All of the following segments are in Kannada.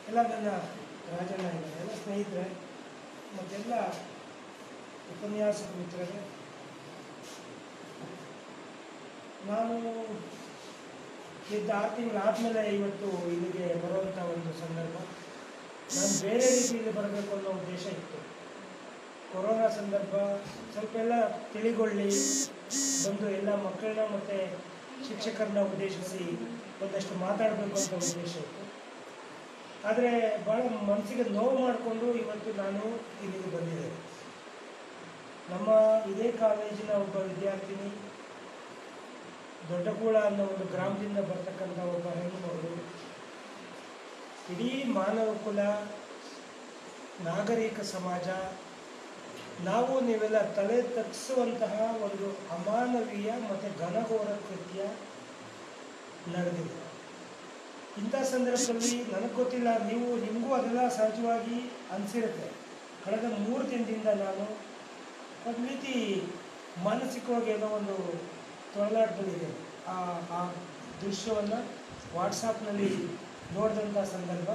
ಎಲ್ಲ ನನ್ನ ರಾಜಣ್ಣ ಇದ್ದಾರೆ ಎಲ್ಲ ಸ್ನೇಹಿತರೆ ಮತ್ತೆಲ್ಲ ಉಪನ್ಯಾಸಕ ಮಿತ್ರರೇ ನಾನು ಇದ್ದ ಆರು ತಿಂಗಳಾದಮೇಲೆ ಇವತ್ತು ಇಲ್ಲಿಗೆ ಬರುವಂಥ ಒಂದು ಸಂದರ್ಭ ನಾನು ಬೇರೆ ರೀತಿಯಲ್ಲಿ ಬರಬೇಕು ಅನ್ನೋ ಉದ್ದೇಶ ಇತ್ತು ಕೊರೋನಾ ಸಂದರ್ಭ ಸ್ವಲ್ಪ ಎಲ್ಲ ತಿಳಿಗೊಳ್ಳಿ ಬಂದು ಎಲ್ಲ ಮಕ್ಕಳನ್ನ ಮತ್ತು ಶಿಕ್ಷಕರನ್ನ ಉದ್ದೇಶಿಸಿ ಒಂದಷ್ಟು ಮಾತಾಡಬೇಕು ಅಂತ ಉದ್ದೇಶ ಇತ್ತು ಆದರೆ ಭಾಳ ಮನಸ್ಸಿಗೆ ನೋವು ಮಾಡಿಕೊಂಡು ಇವತ್ತು ನಾನು ಇಲ್ಲಿಗೆ ಬಂದಿದ್ದೇನೆ ನಮ್ಮ ಇದೇ ಕಾಲೇಜಿನ ಒಬ್ಬ ವಿದ್ಯಾರ್ಥಿನಿ ದೊಡ್ಡಗೂಳ ಅನ್ನೋ ಒಂದು ಗ್ರಾಮದಿಂದ ಬರ್ತಕ್ಕಂಥ ಒಬ್ಬ ಹೆಣ್ಣು ಮಗಳು ಇಡೀ ಮಾನವ ಕುಲ ನಾಗರಿಕ ಸಮಾಜ ನಾವು ನೀವೆಲ್ಲ ತಲೆ ತಗ್ಗಿಸುವಂತಹ ಒಂದು ಅಮಾನವೀಯ ಮತ್ತು ಘನಘೋರ ಕೃತ್ಯ ನಡೆದಿದೆ ಇಂಥ ಸಂದರ್ಭದಲ್ಲಿ ನನಗೆ ಗೊತ್ತಿಲ್ಲ ನೀವು ನಿಮಗೂ ಅದೆಲ್ಲ ಸಹಜವಾಗಿ ಅನಿಸಿರುತ್ತೆ ಕಳೆದ ಮೂರು ದಿನದಿಂದ ನಾನು ಒಂದು ರೀತಿ ಮಾನಸಿಕವಾಗಿ ಏನೋ ಒಂದು ತೊಳಲಾಟದಲ್ಲಿದೆ ಆ ಆ ದೃಶ್ಯವನ್ನು ವಾಟ್ಸಾಪ್ನಲ್ಲಿ ನೋಡಿದಂಥ ಸಂದರ್ಭ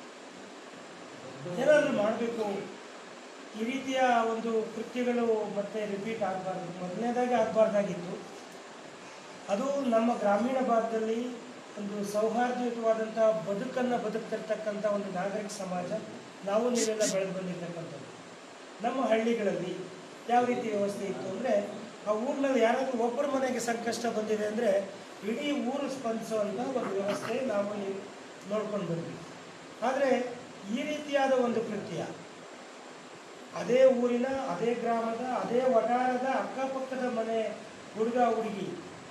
ಏನಾದರೂ ಮಾಡಬೇಕು ಈ ರೀತಿಯ ಒಂದು ಕೃತ್ಯಗಳು ಮತ್ತೆ ರಿಪೀಟ್ ಆಗಬಾರ್ದು ಮೊದಲನೇದಾಗಿ ಆಗಬಾರ್ದಾಗಿತ್ತು ಅದು ನಮ್ಮ ಗ್ರಾಮೀಣ ಭಾಗದಲ್ಲಿ ಒಂದು ಸೌಹಾರ್ದಯುತವಾದಂಥ ಬದುಕನ್ನು ಬದುಕ್ತಿರ್ತಕ್ಕಂಥ ಒಂದು ನಾಗರಿಕ ಸಮಾಜ ನಾವು ನೀವೆಲ್ಲ ಬೆಳೆದು ಬಂದಿರ್ತಕ್ಕಂಥದ್ದು ನಮ್ಮ ಹಳ್ಳಿಗಳಲ್ಲಿ ಯಾವ ರೀತಿ ವ್ಯವಸ್ಥೆ ಇತ್ತು ಅಂದರೆ ಆ ಊರಿನಲ್ಲಿ ಯಾರಾದರೂ ಒಬ್ಬರ ಮನೆಗೆ ಸಂಕಷ್ಟ ಬಂದಿದೆ ಅಂದರೆ ಇಡೀ ಊರು ಸ್ಪಂದಿಸುವಂಥ ಒಂದು ವ್ಯವಸ್ಥೆ ನಾವು ನೀವು ನೋಡ್ಕೊಂಡು ಬಂದ್ವಿ ಆದರೆ ಈ ರೀತಿಯಾದ ಒಂದು ಕೃತ್ಯ ಅದೇ ಊರಿನ ಅದೇ ಗ್ರಾಮದ ಅದೇ ವಟಾರದ ಅಕ್ಕಪಕ್ಕದ ಮನೆ ಹುಡುಗ ಹುಡುಗಿ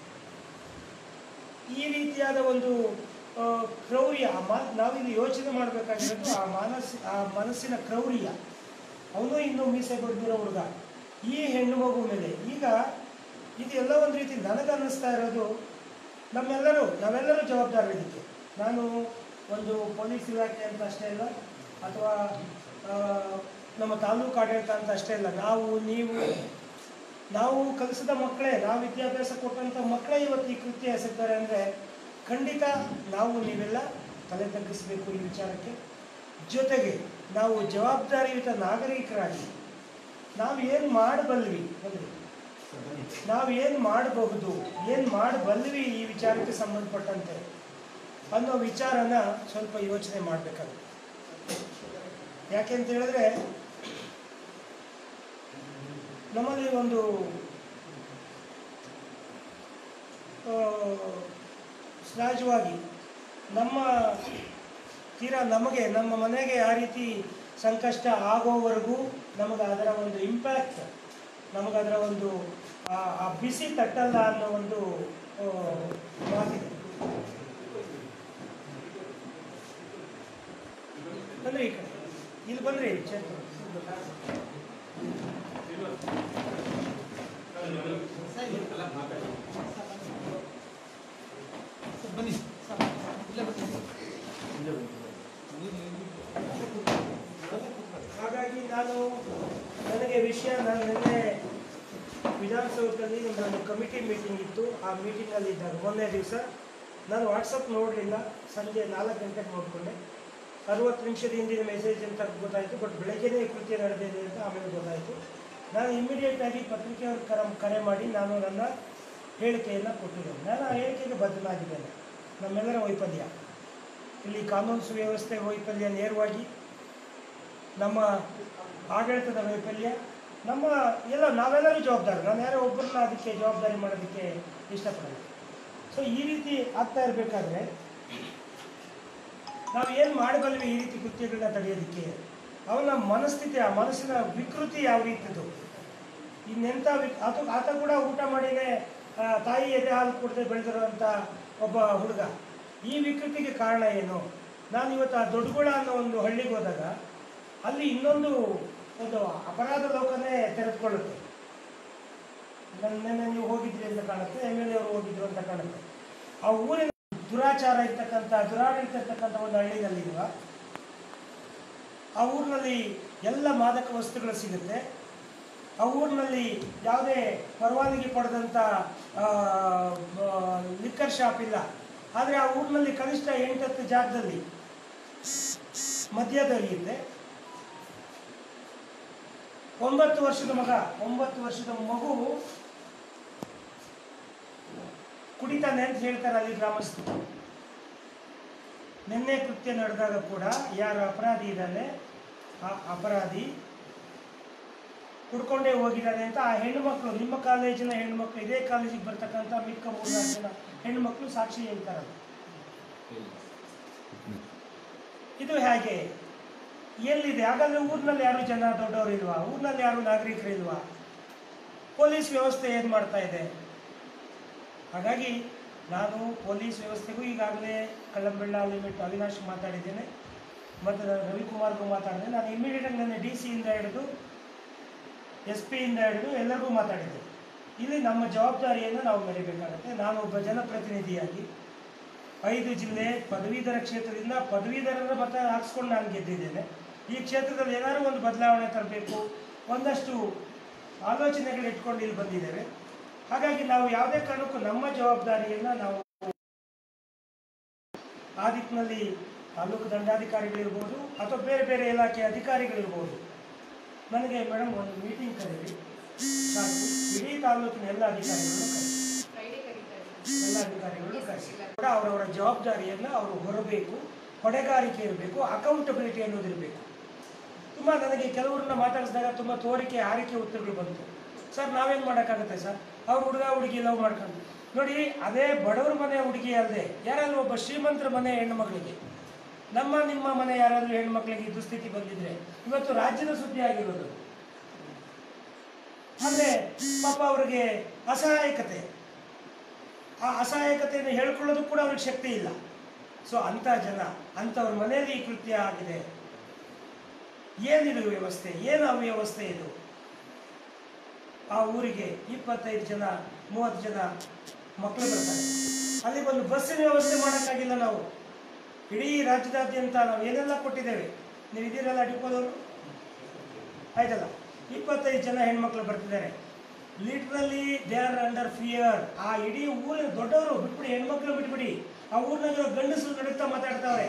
ಈ ರೀತಿಯಾದ ಒಂದು ಆ, ಕ್ರೌರ್ಯ ಆ ಮಾ ನಾವಿಲ್ಲಿ ಯೋಚನೆ ಮಾಡಬೇಕಾಗಿರೋದು ಆ ಮಾನಸಿ ಆ ಮನಸ್ಸಿನ ಕ್ರೌರ್ಯ ಅವನು ಇನ್ನೂ ಮೀಸೆ ಬಡ್ದಿರೋ ಹುಡುಗ ಈ ಹೆಣ್ಣು ಮಗು ಮೇಲೆ ಈಗ ಇದು ಎಲ್ಲ ಒಂದು ರೀತಿ ನನಗನ್ನಿಸ್ತಾ ಇರೋದು ನಮ್ಮೆಲ್ಲರೂ ನಾವೆಲ್ಲರೂ ಜವಾಬ್ದಾರಿ ಇದಕ್ಕೆ ನಾನು ಒಂದು ಪೊಲೀಸ್ ಇಲಾಖೆ ಅಂತ ಅಷ್ಟೇ ಇಲ್ಲ ಅಥವಾ ಆ, ನಮ್ಮ ತಾಲೂಕು ಆಡಳಿತ ಅಂತ ಅಷ್ಟೇ ಇಲ್ಲ ನಾವು ನೀವು ನಾವು ಕಲಿಸಿದ ಮಕ್ಕಳೇ ನಾವು ವಿದ್ಯಾಭ್ಯಾಸ ಕೊಟ್ಟಂಥ ಮಕ್ಕಳೇ ಇವತ್ತು ಈ ಕೃತ್ಯ ಎಸಗ್ತಾರೆ ಅಂದರೆ ಖಂಡಿತ ನಾವು ನೀವೆಲ್ಲ ತಲೆ ತಗ್ಗಿಸಬೇಕು ಈ ವಿಚಾರಕ್ಕೆ ಜೊತೆಗೆ ನಾವು ಜವಾಬ್ದಾರಿಯುತ ನಾಗರಿಕರಾಗಿ ನಾವು ಏನು ಮಾಡಬಲ್ವಿ ಅಂದರೆ ನಾವು ಏನು ಮಾಡಬಹುದು ಏನು ಮಾಡಬಲ್ವಿ ಈ ವಿಚಾರಕ್ಕೆ ಸಂಬಂಧಪಟ್ಟಂತೆ ಅನ್ನೋ ವಿಚಾರನ ಸ್ವಲ್ಪ ಯೋಚನೆ ಮಾಡಬೇಕಾಗುತ್ತೆ ಯಾಕೆಂತ ಹೇಳಿದ್ರೆ ನಮ್ಮಲ್ಲಿ ಒಂದು ಆ, ಸಹಜವಾಗಿ ನಮ್ಮ ತೀರಾ ನಮಗೆ ನಮ್ಮ ಮನೆಗೆ ಆ ರೀತಿ ಸಂಕಷ್ಟ ಆಗೋವರೆಗೂ ನಮಗೆ ಅದರ ಒಂದು ಇಂಪ್ಯಾಕ್ಟ್ ನಮಗೆ ಅದರ ಒಂದು ಆ ಆ ಬಿಸಿ ತಟ್ಟಲ್ಲ ಅನ್ನೋ ಒಂದು ಆ, ಮಾತಿದೆ ಬಂದ್ರಿ ಈ ಕಡೆ ಇಲ್ಲಿ ಬಂದ್ರಿ ಚೇತನ್. ಬನ್ನಿ ಇಲ್ಲೇ ಬನ್ನಿ ಹಾಗಾಗಿ ನಾನು ನನಗೆ ವಿಷಯ ನಾನು ನಿನ್ನೆ ವಿಧಾನಸೌಧದಲ್ಲಿ ಒಂದು ಕಮಿಟಿ ಮೀಟಿಂಗ್ ಇತ್ತು ಆ ಮೀಟಿಂಗಲ್ಲಿ ಇದ್ದಾಗ ಮೊನ್ನೆ ದಿವಸ ನಾನು ವಾಟ್ಸಪ್ ನೋಡಲಿಲ್ಲ ಸಂಜೆ ನಾಲ್ಕು ಗಂಟೆಗೆ ನೋಡಿಕೊಂಡೆ ಅರುವತ್ತು ನಿಮಿಷದ ಹಿಂದಿನ ಮೆಸೇಜ್ ಅಂತ ಗೊತ್ತಾಯಿತು ಬಟ್ ಬೆಳಗ್ಗೆನೇ ಈ ಕೃತ್ಯ ನಡೆದಿದೆ ಅಂತ ಆಮೇಲೆ ಗೊತ್ತಾಯಿತು ನಾನು ಇಮಿಡಿಯೇಟಾಗಿ ಪತ್ರಿಕೆಯವ್ರ ಕರ ಕರೆ ಮಾಡಿ ನಾನು ನನ್ನ ಹೇಳಿಕೆಯನ್ನು ಕೊಟ್ಟಿದ್ದೇನೆ ನಾನು ಆ ಹೇಳಿಕೆಗೆ ಬದ್ಧನಾಗಿದ್ದೇನೆ ನಮ್ಮೆಲ್ಲರ ವೈಫಲ್ಯ ಇಲ್ಲಿ ಕಾನೂನು ಸುವ್ಯವಸ್ಥೆ ವೈಫಲ್ಯ ನೇರವಾಗಿ ನಮ್ಮ ಆಡಳಿತದ ವೈಫಲ್ಯ ನಮ್ಮ ಎಲ್ಲ ನಾವೆಲ್ಲರೂ ಜವಾಬ್ದಾರಿ ನಾನು ಯಾರೋ ಒಬ್ಬರನ್ನ ಅದಕ್ಕೆ ಜವಾಬ್ದಾರಿ ಮಾಡೋದಕ್ಕೆ ಇಷ್ಟಪಡಲ್ಲ ಸೊ ಈ ರೀತಿ ಆಗ್ತಾ ಇರಬೇಕಾದ್ರೆ ನಾವು ಏನು ಮಾಡಬಲ್ವಿ ಈ ರೀತಿ ಕೃತ್ಯಗಳನ್ನ ತಡೆಯೋದಕ್ಕೆ ಅವನ ಮನಸ್ಥಿತಿ ಆ ಮನಸ್ಸಿನ ವಿಕೃತಿ ಯಾವ ರೀತಿದು ಇನ್ನೆಂಥ ವಿ ಆತ ಆತ ಕೂಡ ಊಟ ಮಾಡಿನೇ ಆ, ತಾಯಿ ಎದೆ ಹಾಲು ಕುಡದೆ ಬೆಳೆದಿರುವಂಥ ಒಬ್ಬ ಹುಡುಗ ಈ ವಿಕೃತಿಗೆ ಕಾರಣ ಏನು ನಾನು ಇವತ್ತು ಆ ದೊಡ್ಡಗುಳ ಅನ್ನೋ ಒಂದು ಹಳ್ಳಿಗೆ ಹೋದಾಗ ಅಲ್ಲಿ ಇನ್ನೊಂದು ಒಂದು ಅಪರಾಧ ಲೋಕನೇ ತೆರೆದುಕೊಳ್ಳುತ್ತೆ ನನ್ನ ನೆನ್ನೆ ನೀವು ಹೋಗಿದ್ರಿ ಅಂತ ಕಾಣುತ್ತೆ ಎಮ್ ಎಲ್ ಎ ಅವರು ಹೋಗಿದ್ರು ಅಂತ ಕಾಣುತ್ತೆ ಆ ಊರಿನ ದುರಾಚಾರ ಇರ್ತಕ್ಕಂಥ ದುರಾಡಳಿತ ಇರ್ತಕ್ಕಂಥ ಒಂದು ಹಳ್ಳಿನಲ್ಲಿರುವ ಆ ಊರಿನಲ್ಲಿ ಎಲ್ಲ ಮಾದಕ ವಸ್ತುಗಳು ಸಿಗುತ್ತೆ ಆ ಊರಿನಲ್ಲಿ ಯಾವುದೇ ಪರವಾನಗಿ ಪಡೆದಂಥ ಲಿಕ್ಕರ್ ಶಾಪ್ ಇಲ್ಲ ಆದರೆ ಆ ಊರಿನಲ್ಲಿ ಕನಿಷ್ಠ ಎಂಟತ್ತು ಜಾಗದಲ್ಲಿ ಮಧ್ಯದಲ್ಲಿದ್ದೆ ಒಂಬತ್ತು ವರ್ಷದ ಮಗ ಒಂಬತ್ತು ವರ್ಷದ ಮಗು ಕುಡಿತಾನೆ ಅಂತ ಹೇಳ್ತಾರೆ ಅಲ್ಲಿ ಗ್ರಾಮಸ್ಥರು ನಿನ್ನೆ ಕೃತ್ಯ ನಡೆದಾಗ ಕೂಡ ಯಾರು ಅಪರಾಧಿ ಇದ್ದಾನೆ ಆ ಅಪರಾಧಿ ಕುಡ್ಕೊಂಡೇ ಹೋಗಿದ್ದಾನೆ ಅಂತ ಆ ಹೆಣ್ಣುಮಕ್ಳು ನಿಮ್ಮ ಕಾಲೇಜಿನ ಹೆಣ್ಣುಮಕ್ಳು ಇದೇ ಕಾಲೇಜಿಗೆ ಬರ್ತಕ್ಕಂಥ ಮಿಕ್ಕ ಮೂರ್ನಾಲ್ಕು ಜನ ಹೆಣ್ಣುಮಕ್ಳು ಸಾಕ್ಷಿ ಹೇಳ್ತಾರೆ ಇದು ಹೇಗೆ ಎಲ್ಲಿದೆ ಹಾಗಾದ್ರೆ ಊರಿನಲ್ಲಿ ಯಾರು ಜನ ದೊಡ್ಡವರು ಇಲ್ವಾ ಊರಿನಲ್ಲಿ ಯಾರು ನಾಗರಿಕರು ಇಲ್ವಾ ಪೊಲೀಸ್ ವ್ಯವಸ್ಥೆ ಏನು ಮಾಡ್ತಾ ಇದೆ ಹಾಗಾಗಿ ನಾನು ಪೊಲೀಸ್ ವ್ಯವಸ್ಥೆಗೂ ಈಗಾಗಲೇ ಕಳ್ಳಂಬೆಳ್ಳ ಲಿಮಿಟ್ ಅವಿನಾಶ್ ಮಾತಾಡಿದ್ದೇನೆ ಮತ್ತು ನಾನು ರವಿಕುಮಾರ್ಗೂ ಮಾತಾಡಿದೆ ನಾನು ಇಮಿಡಿಯೇಟಾಗಿ ನನ್ನ ಡಿ ಸಿಯಿಂದ ಹಿಡಿದು ಎಸ್ ಪಿಯಿಂದ ಹಿಡಿದು ಎಲ್ಲರಿಗೂ ಮಾತಾಡಿದ್ದೆ ಇಲ್ಲಿ ನಮ್ಮ ಜವಾಬ್ದಾರಿಯನ್ನು ನಾವು ಮೆರಿಬೇಕಾಗುತ್ತೆ ನಾನು ಒಬ್ಬ ಜನಪ್ರತಿನಿಧಿಯಾಗಿ ಐದು ಜಿಲ್ಲೆ ಪದವೀಧರ ಕ್ಷೇತ್ರದಿಂದ ಪದವೀಧರರ ಮತ ಹಾಕ್ಸ್ಕೊಂಡು ನಾನು ಗೆದ್ದಿದ್ದೇನೆ ಈ ಕ್ಷೇತ್ರದಲ್ಲಿ ಏನಾದರೂ ಒಂದು ಬದಲಾವಣೆ ತರಬೇಕು ಒಂದಷ್ಟು ಆಲೋಚನೆಗಳು ಇಟ್ಕೊಂಡು ಇಲ್ಲಿ ಬಂದಿದ್ದೇವೆ ಹಾಗಾಗಿ ನಾವು ಯಾವುದೇ ಕಾರಣಕ್ಕೂ ನಮ್ಮ ಜವಾಬ್ದಾರಿಯನ್ನು ನಾವು ಆ ದಿಕ್ಕಿನಲ್ಲಿ ತಾಲೂಕು ದಂಡಾಧಿಕಾರಿಗಳಿರ್ಬೋದು ಅಥವಾ ಬೇರೆ ಬೇರೆ ಇಲಾಖೆ ಅಧಿಕಾರಿಗಳಿರ್ಬೋದು ನನಗೆ ಮೇಡಮ್ ಒಂದು ಮೀಟಿಂಗ್ ಕರೀರಿ ಸಾಕು ಇಡೀ ತಾಲೂಕಿನ ಎಲ್ಲ ಅಧಿಕಾರಿಗಳು ಕರೀರಿ ಫ್ರೈಡೆ ಕರೀತಾರೆ ಎಲ್ಲ ಅಧಿಕಾರಿಗಳು ಕರೆಸಿ ಕೂಡ ಅವರವರ ಜವಾಬ್ದಾರಿಯನ್ನು ಅವರು ಹೊರಬೇಕು ಹೊಣೆಗಾರಿಕೆ ಇರಬೇಕು ಅಕೌಂಟಬಿಲಿಟಿ ಅನ್ನೋದು ಇರಬೇಕು ತುಂಬ ನನಗೆ ಕೆಲವ್ರನ್ನ ಮಾತಾಡಿಸಿದಾಗ ತುಂಬ ತೋರಿಕೆ ಆರಿಕೆ ಉತ್ತರಗಳು ಬಂತು ಸರ್ ನಾವೇನು ಮಾಡೋಕ್ಕಾಗುತ್ತೆ ಸರ್ ಅವ್ರ ಹುಡುಗ ಹುಡುಗಿ ಲವ್ ಮಾಡ್ಕೊಂಡು ನೋಡಿ ಅದೇ ಬಡವ್ರ ಮನೆ ಹುಡುಗಿ ಅಲ್ಲದೆ ಯಾರಾದ್ರೂ ಒಬ್ಬ ಶ್ರೀಮಂತರ ಮನೆ ಹೆಣ್ಣು ಮಕ್ಕಳಿಗೆ ನಮ್ಮ ನಿಮ್ಮ ಮನೆ ಯಾರಾದರೂ ಹೆಣ್ಮಕ್ಳಿಗೆ ಈ ದುಸ್ಥಿತಿ ಬಂದಿದ್ರೆ ಇವತ್ತು ರಾಜ್ಯದ ಸುದ್ದಿ ಆಗಿರೋದು ಆದರೆ ಪಾಪ ಅವ್ರಿಗೆ ಅಸಹಾಯಕತೆ ಆ ಅಸಹಾಯಕತೆಯನ್ನು ಹೇಳ್ಕೊಳ್ಳೋದು ಕೂಡ ಅವ್ರಿಗೆ ಶಕ್ತಿ ಇಲ್ಲ ಸೊ ಅಂಥ ಜನ ಅಂಥವ್ರ ಮನೆಯಲ್ಲಿ ಈ ಕೃತ್ಯ ಆಗಿದೆ ಏನಿದು ವ್ಯವಸ್ಥೆ ಏನು ಅವ್ಯವಸ್ಥೆ ಇದು ಆ ಊರಿಗೆ ಇಪ್ಪತ್ತೈದು ಜನ ಮೂವತ್ತು ಜನ ಮಕ್ಕಳು ಬರ್ತಾರೆ ಅಲ್ಲಿ ಒಂದು ಬಸ್ಸಿನ ವ್ಯವಸ್ಥೆ ಮಾಡೋಕ್ಕಾಗಿಲ್ಲ ನಾವು ಇಡೀ ರಾಜ್ಯದಾದ್ಯಂತ ನಾವು ಏನೆಲ್ಲ ಕೊಟ್ಟಿದ್ದೇವೆ ನೀವು ಇದೀರಲ್ಲ ಡಿಪೋದವರು ಆಯ್ತಲ್ಲ ಇಪ್ಪತ್ತೈದು ಜನ ಹೆಣ್ಮಕ್ಳು ಬರ್ತಿದ್ದಾರೆ literally they are under fear ಆ ಇಡೀ ಊರಿನ ದೊಡ್ಡವರು ಬಿಟ್ಬಿಡಿ ಹೆಣ್ಮಕ್ಳು ಬಿಟ್ಬಿಡಿ ಆ ಊರಿನಾಗಿರೋ ಗಂಡಸರು ನಡುತ್ತಾ ಮಾತಾಡ್ತಾವ್ರೆ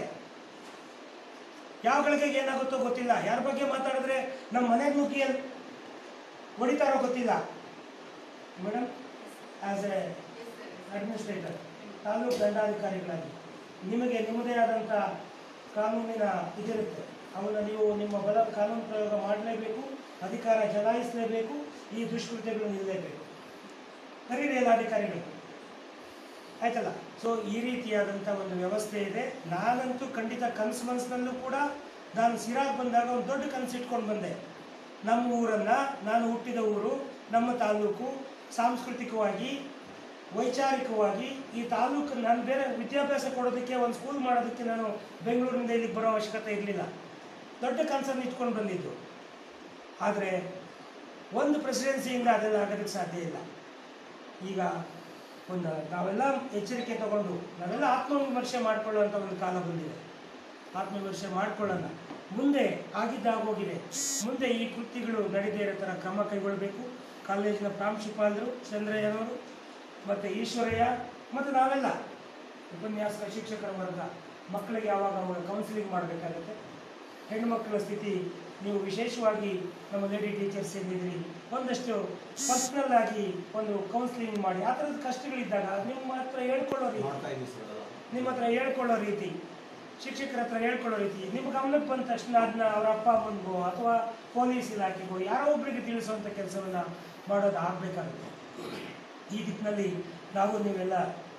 ಯಾವ ಗಳಿಗೆ ಏನಾಗುತ್ತೋ ಗೊತ್ತಿಲ್ಲ ಯಾರ ಬಗ್ಗೆ ಮಾತಾಡಿದ್ರೆ ನಮ್ಮ ಮನೆ ನುಗ್ಗಿ ಅಲ್ಲಿ ಹೊಡಿತಾರೋ ಗೊತ್ತಿಲ್ಲ madam as a administrator taluk ದಂಡಾಧಿಕಾರಿಗಳಾಗಿ ನಿಮಗೆ ನಿಮ್ಮದೇ ಆದಂಥ ಕಾನೂನಿನ ಇದಿರುತ್ತೆ ಅವನ್ನ ನೀವು ನಿಮ್ಮ ಬಲ ಕಾನೂನು ಪ್ರಯೋಗ ಮಾಡಲೇಬೇಕು ಅಧಿಕಾರ ಚಲಾಯಿಸಲೇಬೇಕು ಈ ದುಷ್ಕೃತ್ಯಗಳು ನಿಲ್ಲಲೇಬೇಕು ಕರೀರಿ ಎಲ್ಲ ಅಧಿಕಾರಿಗಳು ಆಯ್ತಲ್ಲ ಸೊ ಈ ರೀತಿಯಾದಂಥ ಒಂದು ವ್ಯವಸ್ಥೆ ಇದೆ ನಾನಂತೂ ಖಂಡಿತ ಕನಸು ಮನಸ್ಸಿನಲ್ಲೂ ಕೂಡ ನಾನು ಸಿರಾಗ್ ಬಂದಾಗ ಒಂದು ದೊಡ್ಡ ಕನಸು ಇಟ್ಕೊಂಡು ಬಂದೆ ನಮ್ಮ ಊರನ್ನು ನಾನು ಹುಟ್ಟಿದ ಊರು ನಮ್ಮ ತಾಲೂಕು ಸಾಂಸ್ಕೃತಿಕವಾಗಿ ವೈಚಾರಿಕವಾಗಿ ಈ ತಾಲೂಕು ನಾನು ಬೇರೆ ವಿದ್ಯಾಭ್ಯಾಸ ಕೊಡೋದಕ್ಕೆ ಒಂದು ಸ್ಕೂಲ್ ಮಾಡೋದಕ್ಕೆ ನಾನು ಬೆಂಗಳೂರಿನಿಂದ ಇಲ್ಲಿಗೆ ಬರೋ ಅವಶ್ಯಕತೆ ಇರಲಿಲ್ಲ ದೊಡ್ಡ ಕನಸನ್ನು ಇಟ್ಕೊಂಡು ಬಂದಿದ್ದು ಆದರೆ ಒಂದು ಪ್ರೆಸಿಡೆನ್ಸಿಯಿಂದ ಅದೆಲ್ಲ ಆಗೋದಕ್ಕೆ ಸಾಧ್ಯ ಇಲ್ಲ ಈಗ ಒಂದು ನಾವೆಲ್ಲ ಎಚ್ಚರಿಕೆ ತಗೊಂಡು ನಾವೆಲ್ಲ ಆತ್ಮವಿಮರ್ಶೆ ಮಾಡ್ಕೊಳ್ಳುವಂಥ ಒಂದು ಕಾಲ ಬಂದಿದೆ ಆತ್ಮವಿಮರ್ಶೆ ಮಾಡ್ಕೊಳ್ಳೋಣ ಮುಂದೆ ಆಗಿದ್ದಾಗೋಗಿದೆ ಮುಂದೆ ಈ ಕೃತ್ಯಗಳು ನಡೀದೇ ಇರೋ ಥರ ಕ್ರಮ ಕೈಗೊಳ್ಳಬೇಕು ಕಾಲೇಜಿನ ಪ್ರಾಂಶುಪಾಲರು ಚಂದ್ರಯ್ಯನವರು ಮತ್ತು ಈಶ್ವರಯ್ಯ ಮತ್ತು ನಾವೆಲ್ಲ ಉಪನ್ಯಾಸಕ ಶಿಕ್ಷಕರ ವರ್ಗ ಮಕ್ಕಳಿಗೆ ಯಾವಾಗ ಅವಾಗ ಕೌನ್ಸಿಲಿಂಗ್ ಮಾಡಬೇಕಾಗುತ್ತೆ ಹೆಣ್ಣುಮಕ್ಕಳ ಸ್ಥಿತಿ ನೀವು ವಿಶೇಷವಾಗಿ ನಮ್ಮ ಲೇಡಿ ಟೀಚರ್ಸ್ ಏನಿದ್ರಿ ಒಂದಷ್ಟು ಪರ್ಸ್ನಲ್ ಆಗಿ ಒಂದು ಕೌನ್ಸಿಲಿಂಗ್ ಮಾಡಿ ಆ ಥರದ ಕಷ್ಟಗಳಿದ್ದಾಗ ನಿಮ್ಮ ಹತ್ರ ಹೇಳ್ಕೊಳ್ಳೋ ರೀತಿ ಮಾಡ್ತಾ ಇದ್ದೀವಿ ಸರ್ ಅದೆಲ್ಲ. ನಿಮ್ಮ ಹತ್ರ ಹೇಳ್ಕೊಳ್ಳೋ ರೀತಿ ಶಿಕ್ಷಕರ ಹತ್ರ ಹೇಳ್ಕೊಳ್ಳೋ ರೀತಿ ನಿಮ್ಮ ಗಮನಕ್ಕೆ ಬಂದ ತಕ್ಷಣ ಅದನ್ನ ಅವರ ಅಪ್ಪ ಅಮ್ಮನಿಗೋ ಅಥವಾ ಪೊಲೀಸ್ ಇಲಾಖೆಗೋ ಯಾರೋ ಒಬ್ಬರಿಗೆ ತಿಳಿಸುವಂಥ ಕೆಲಸವನ್ನು ಮಾಡೋದು ಆಗಬೇಕಾಗುತ್ತೆ ಈ ದಿಕ್ಕಿನಲ್ಲಿ ನಾವು ನೀವೆಲ್ಲ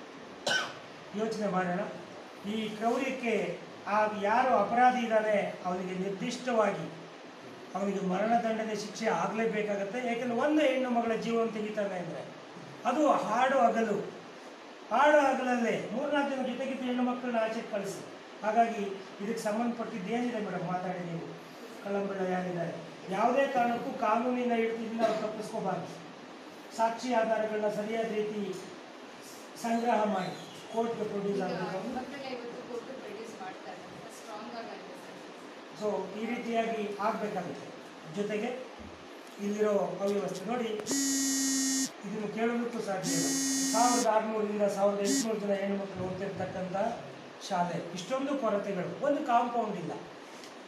ಯೋಚನೆ ಮಾಡೋಣ ಈ ಕ್ರೌರ್ಯಕ್ಕೆ ಆ ಯಾರು ಅಪರಾಧಿ ಇದ್ದಾನೆ ಅವನಿಗೆ ನಿರ್ದಿಷ್ಟವಾಗಿ ಅವನಿಗೆ ಮರಣದಂಡನೆ ಶಿಕ್ಷೆ ಆಗಲೇಬೇಕಾಗತ್ತೆ ಯಾಕೆಂದ್ರೆ ಒಂದು ಹೆಣ್ಣು ಮಗಳ ಜೀವನ ತೆಗಿತಾನೆ ಅಂದರೆ ಅದು ಹಾಡು ಹಗಲು ಹಾಡು ಹಗಲಲ್ಲೇ ಮೂರ್ನಾಲ್ಕು ಜನ ಜೊತೆಗಿದ್ದ ಹೆಣ್ಣು ಮಕ್ಕಳನ್ನ ಆಚೆ ಕಳಿಸಿ ಹಾಗಾಗಿ ಇದಕ್ಕೆ ಸಂಬಂಧಪಟ್ಟಿದ್ದು ಏನಿದೆ ಮೇಡಮ್ ಮಾತಾಡಿ ನೀವು ಕಳ್ಳಂಬೆಳ್ಳ ಯಾರಿದ್ದಾರೆ ಯಾವುದೇ ಕಾರಣಕ್ಕೂ ಕಾನೂನಿನ ಹಿಡಿತದಿಂದ ಅವ್ರು ತಪ್ಪಿಸ್ಕೋಬಾರ್ದು ಸಾಕ್ಷಿ ಆಧಾರಗಳನ್ನ ಸರಿಯಾದ ರೀತಿ ಸಂಗ್ರಹ ಮಾಡಿ ಕೋರ್ಟ್ಗೆ ಪ್ರೊಡ್ಯೂಸ್ ಆಗಬೇಕು ಮಕ್ಕಳಿಗೆ ಇವತ್ತು ಕೊಟ್ಟು ಪ್ರೊಡ್ಯೂಸ್ ಮಾಡ್ತಾರೆ ಸ್ಟ್ರಾಂಗ್ ಆಗಿದೆ ಸರ್ ಸೊ ಈ ರೀತಿಯಾಗಿ ಆಗಬೇಕಾಗುತ್ತೆ ಜೊತೆಗೆ ಇಲ್ಲಿರೋ ಅವ್ಯವಸ್ಥೆ ನೋಡಿ ಇದನ್ನು ಕೇಳೋದಕ್ಕೂ ಸಾಧ್ಯ ಇಲ್ಲ ಸಾವಿರದ ಆರುನೂರಿಂದ ಸಾವಿರದ ಎಂಟುನೂರು ಜನ ಹೆಣ್ಣುಮಕ್ಕಳು ಓದ್ತಿರ್ತಕ್ಕಂಥ ಶಾಲೆ ಇಷ್ಟೊಂದು ಕೊರತೆಗಳು ಒಂದು ಕಾಂಪೌಂಡ್ ಇಲ್ಲ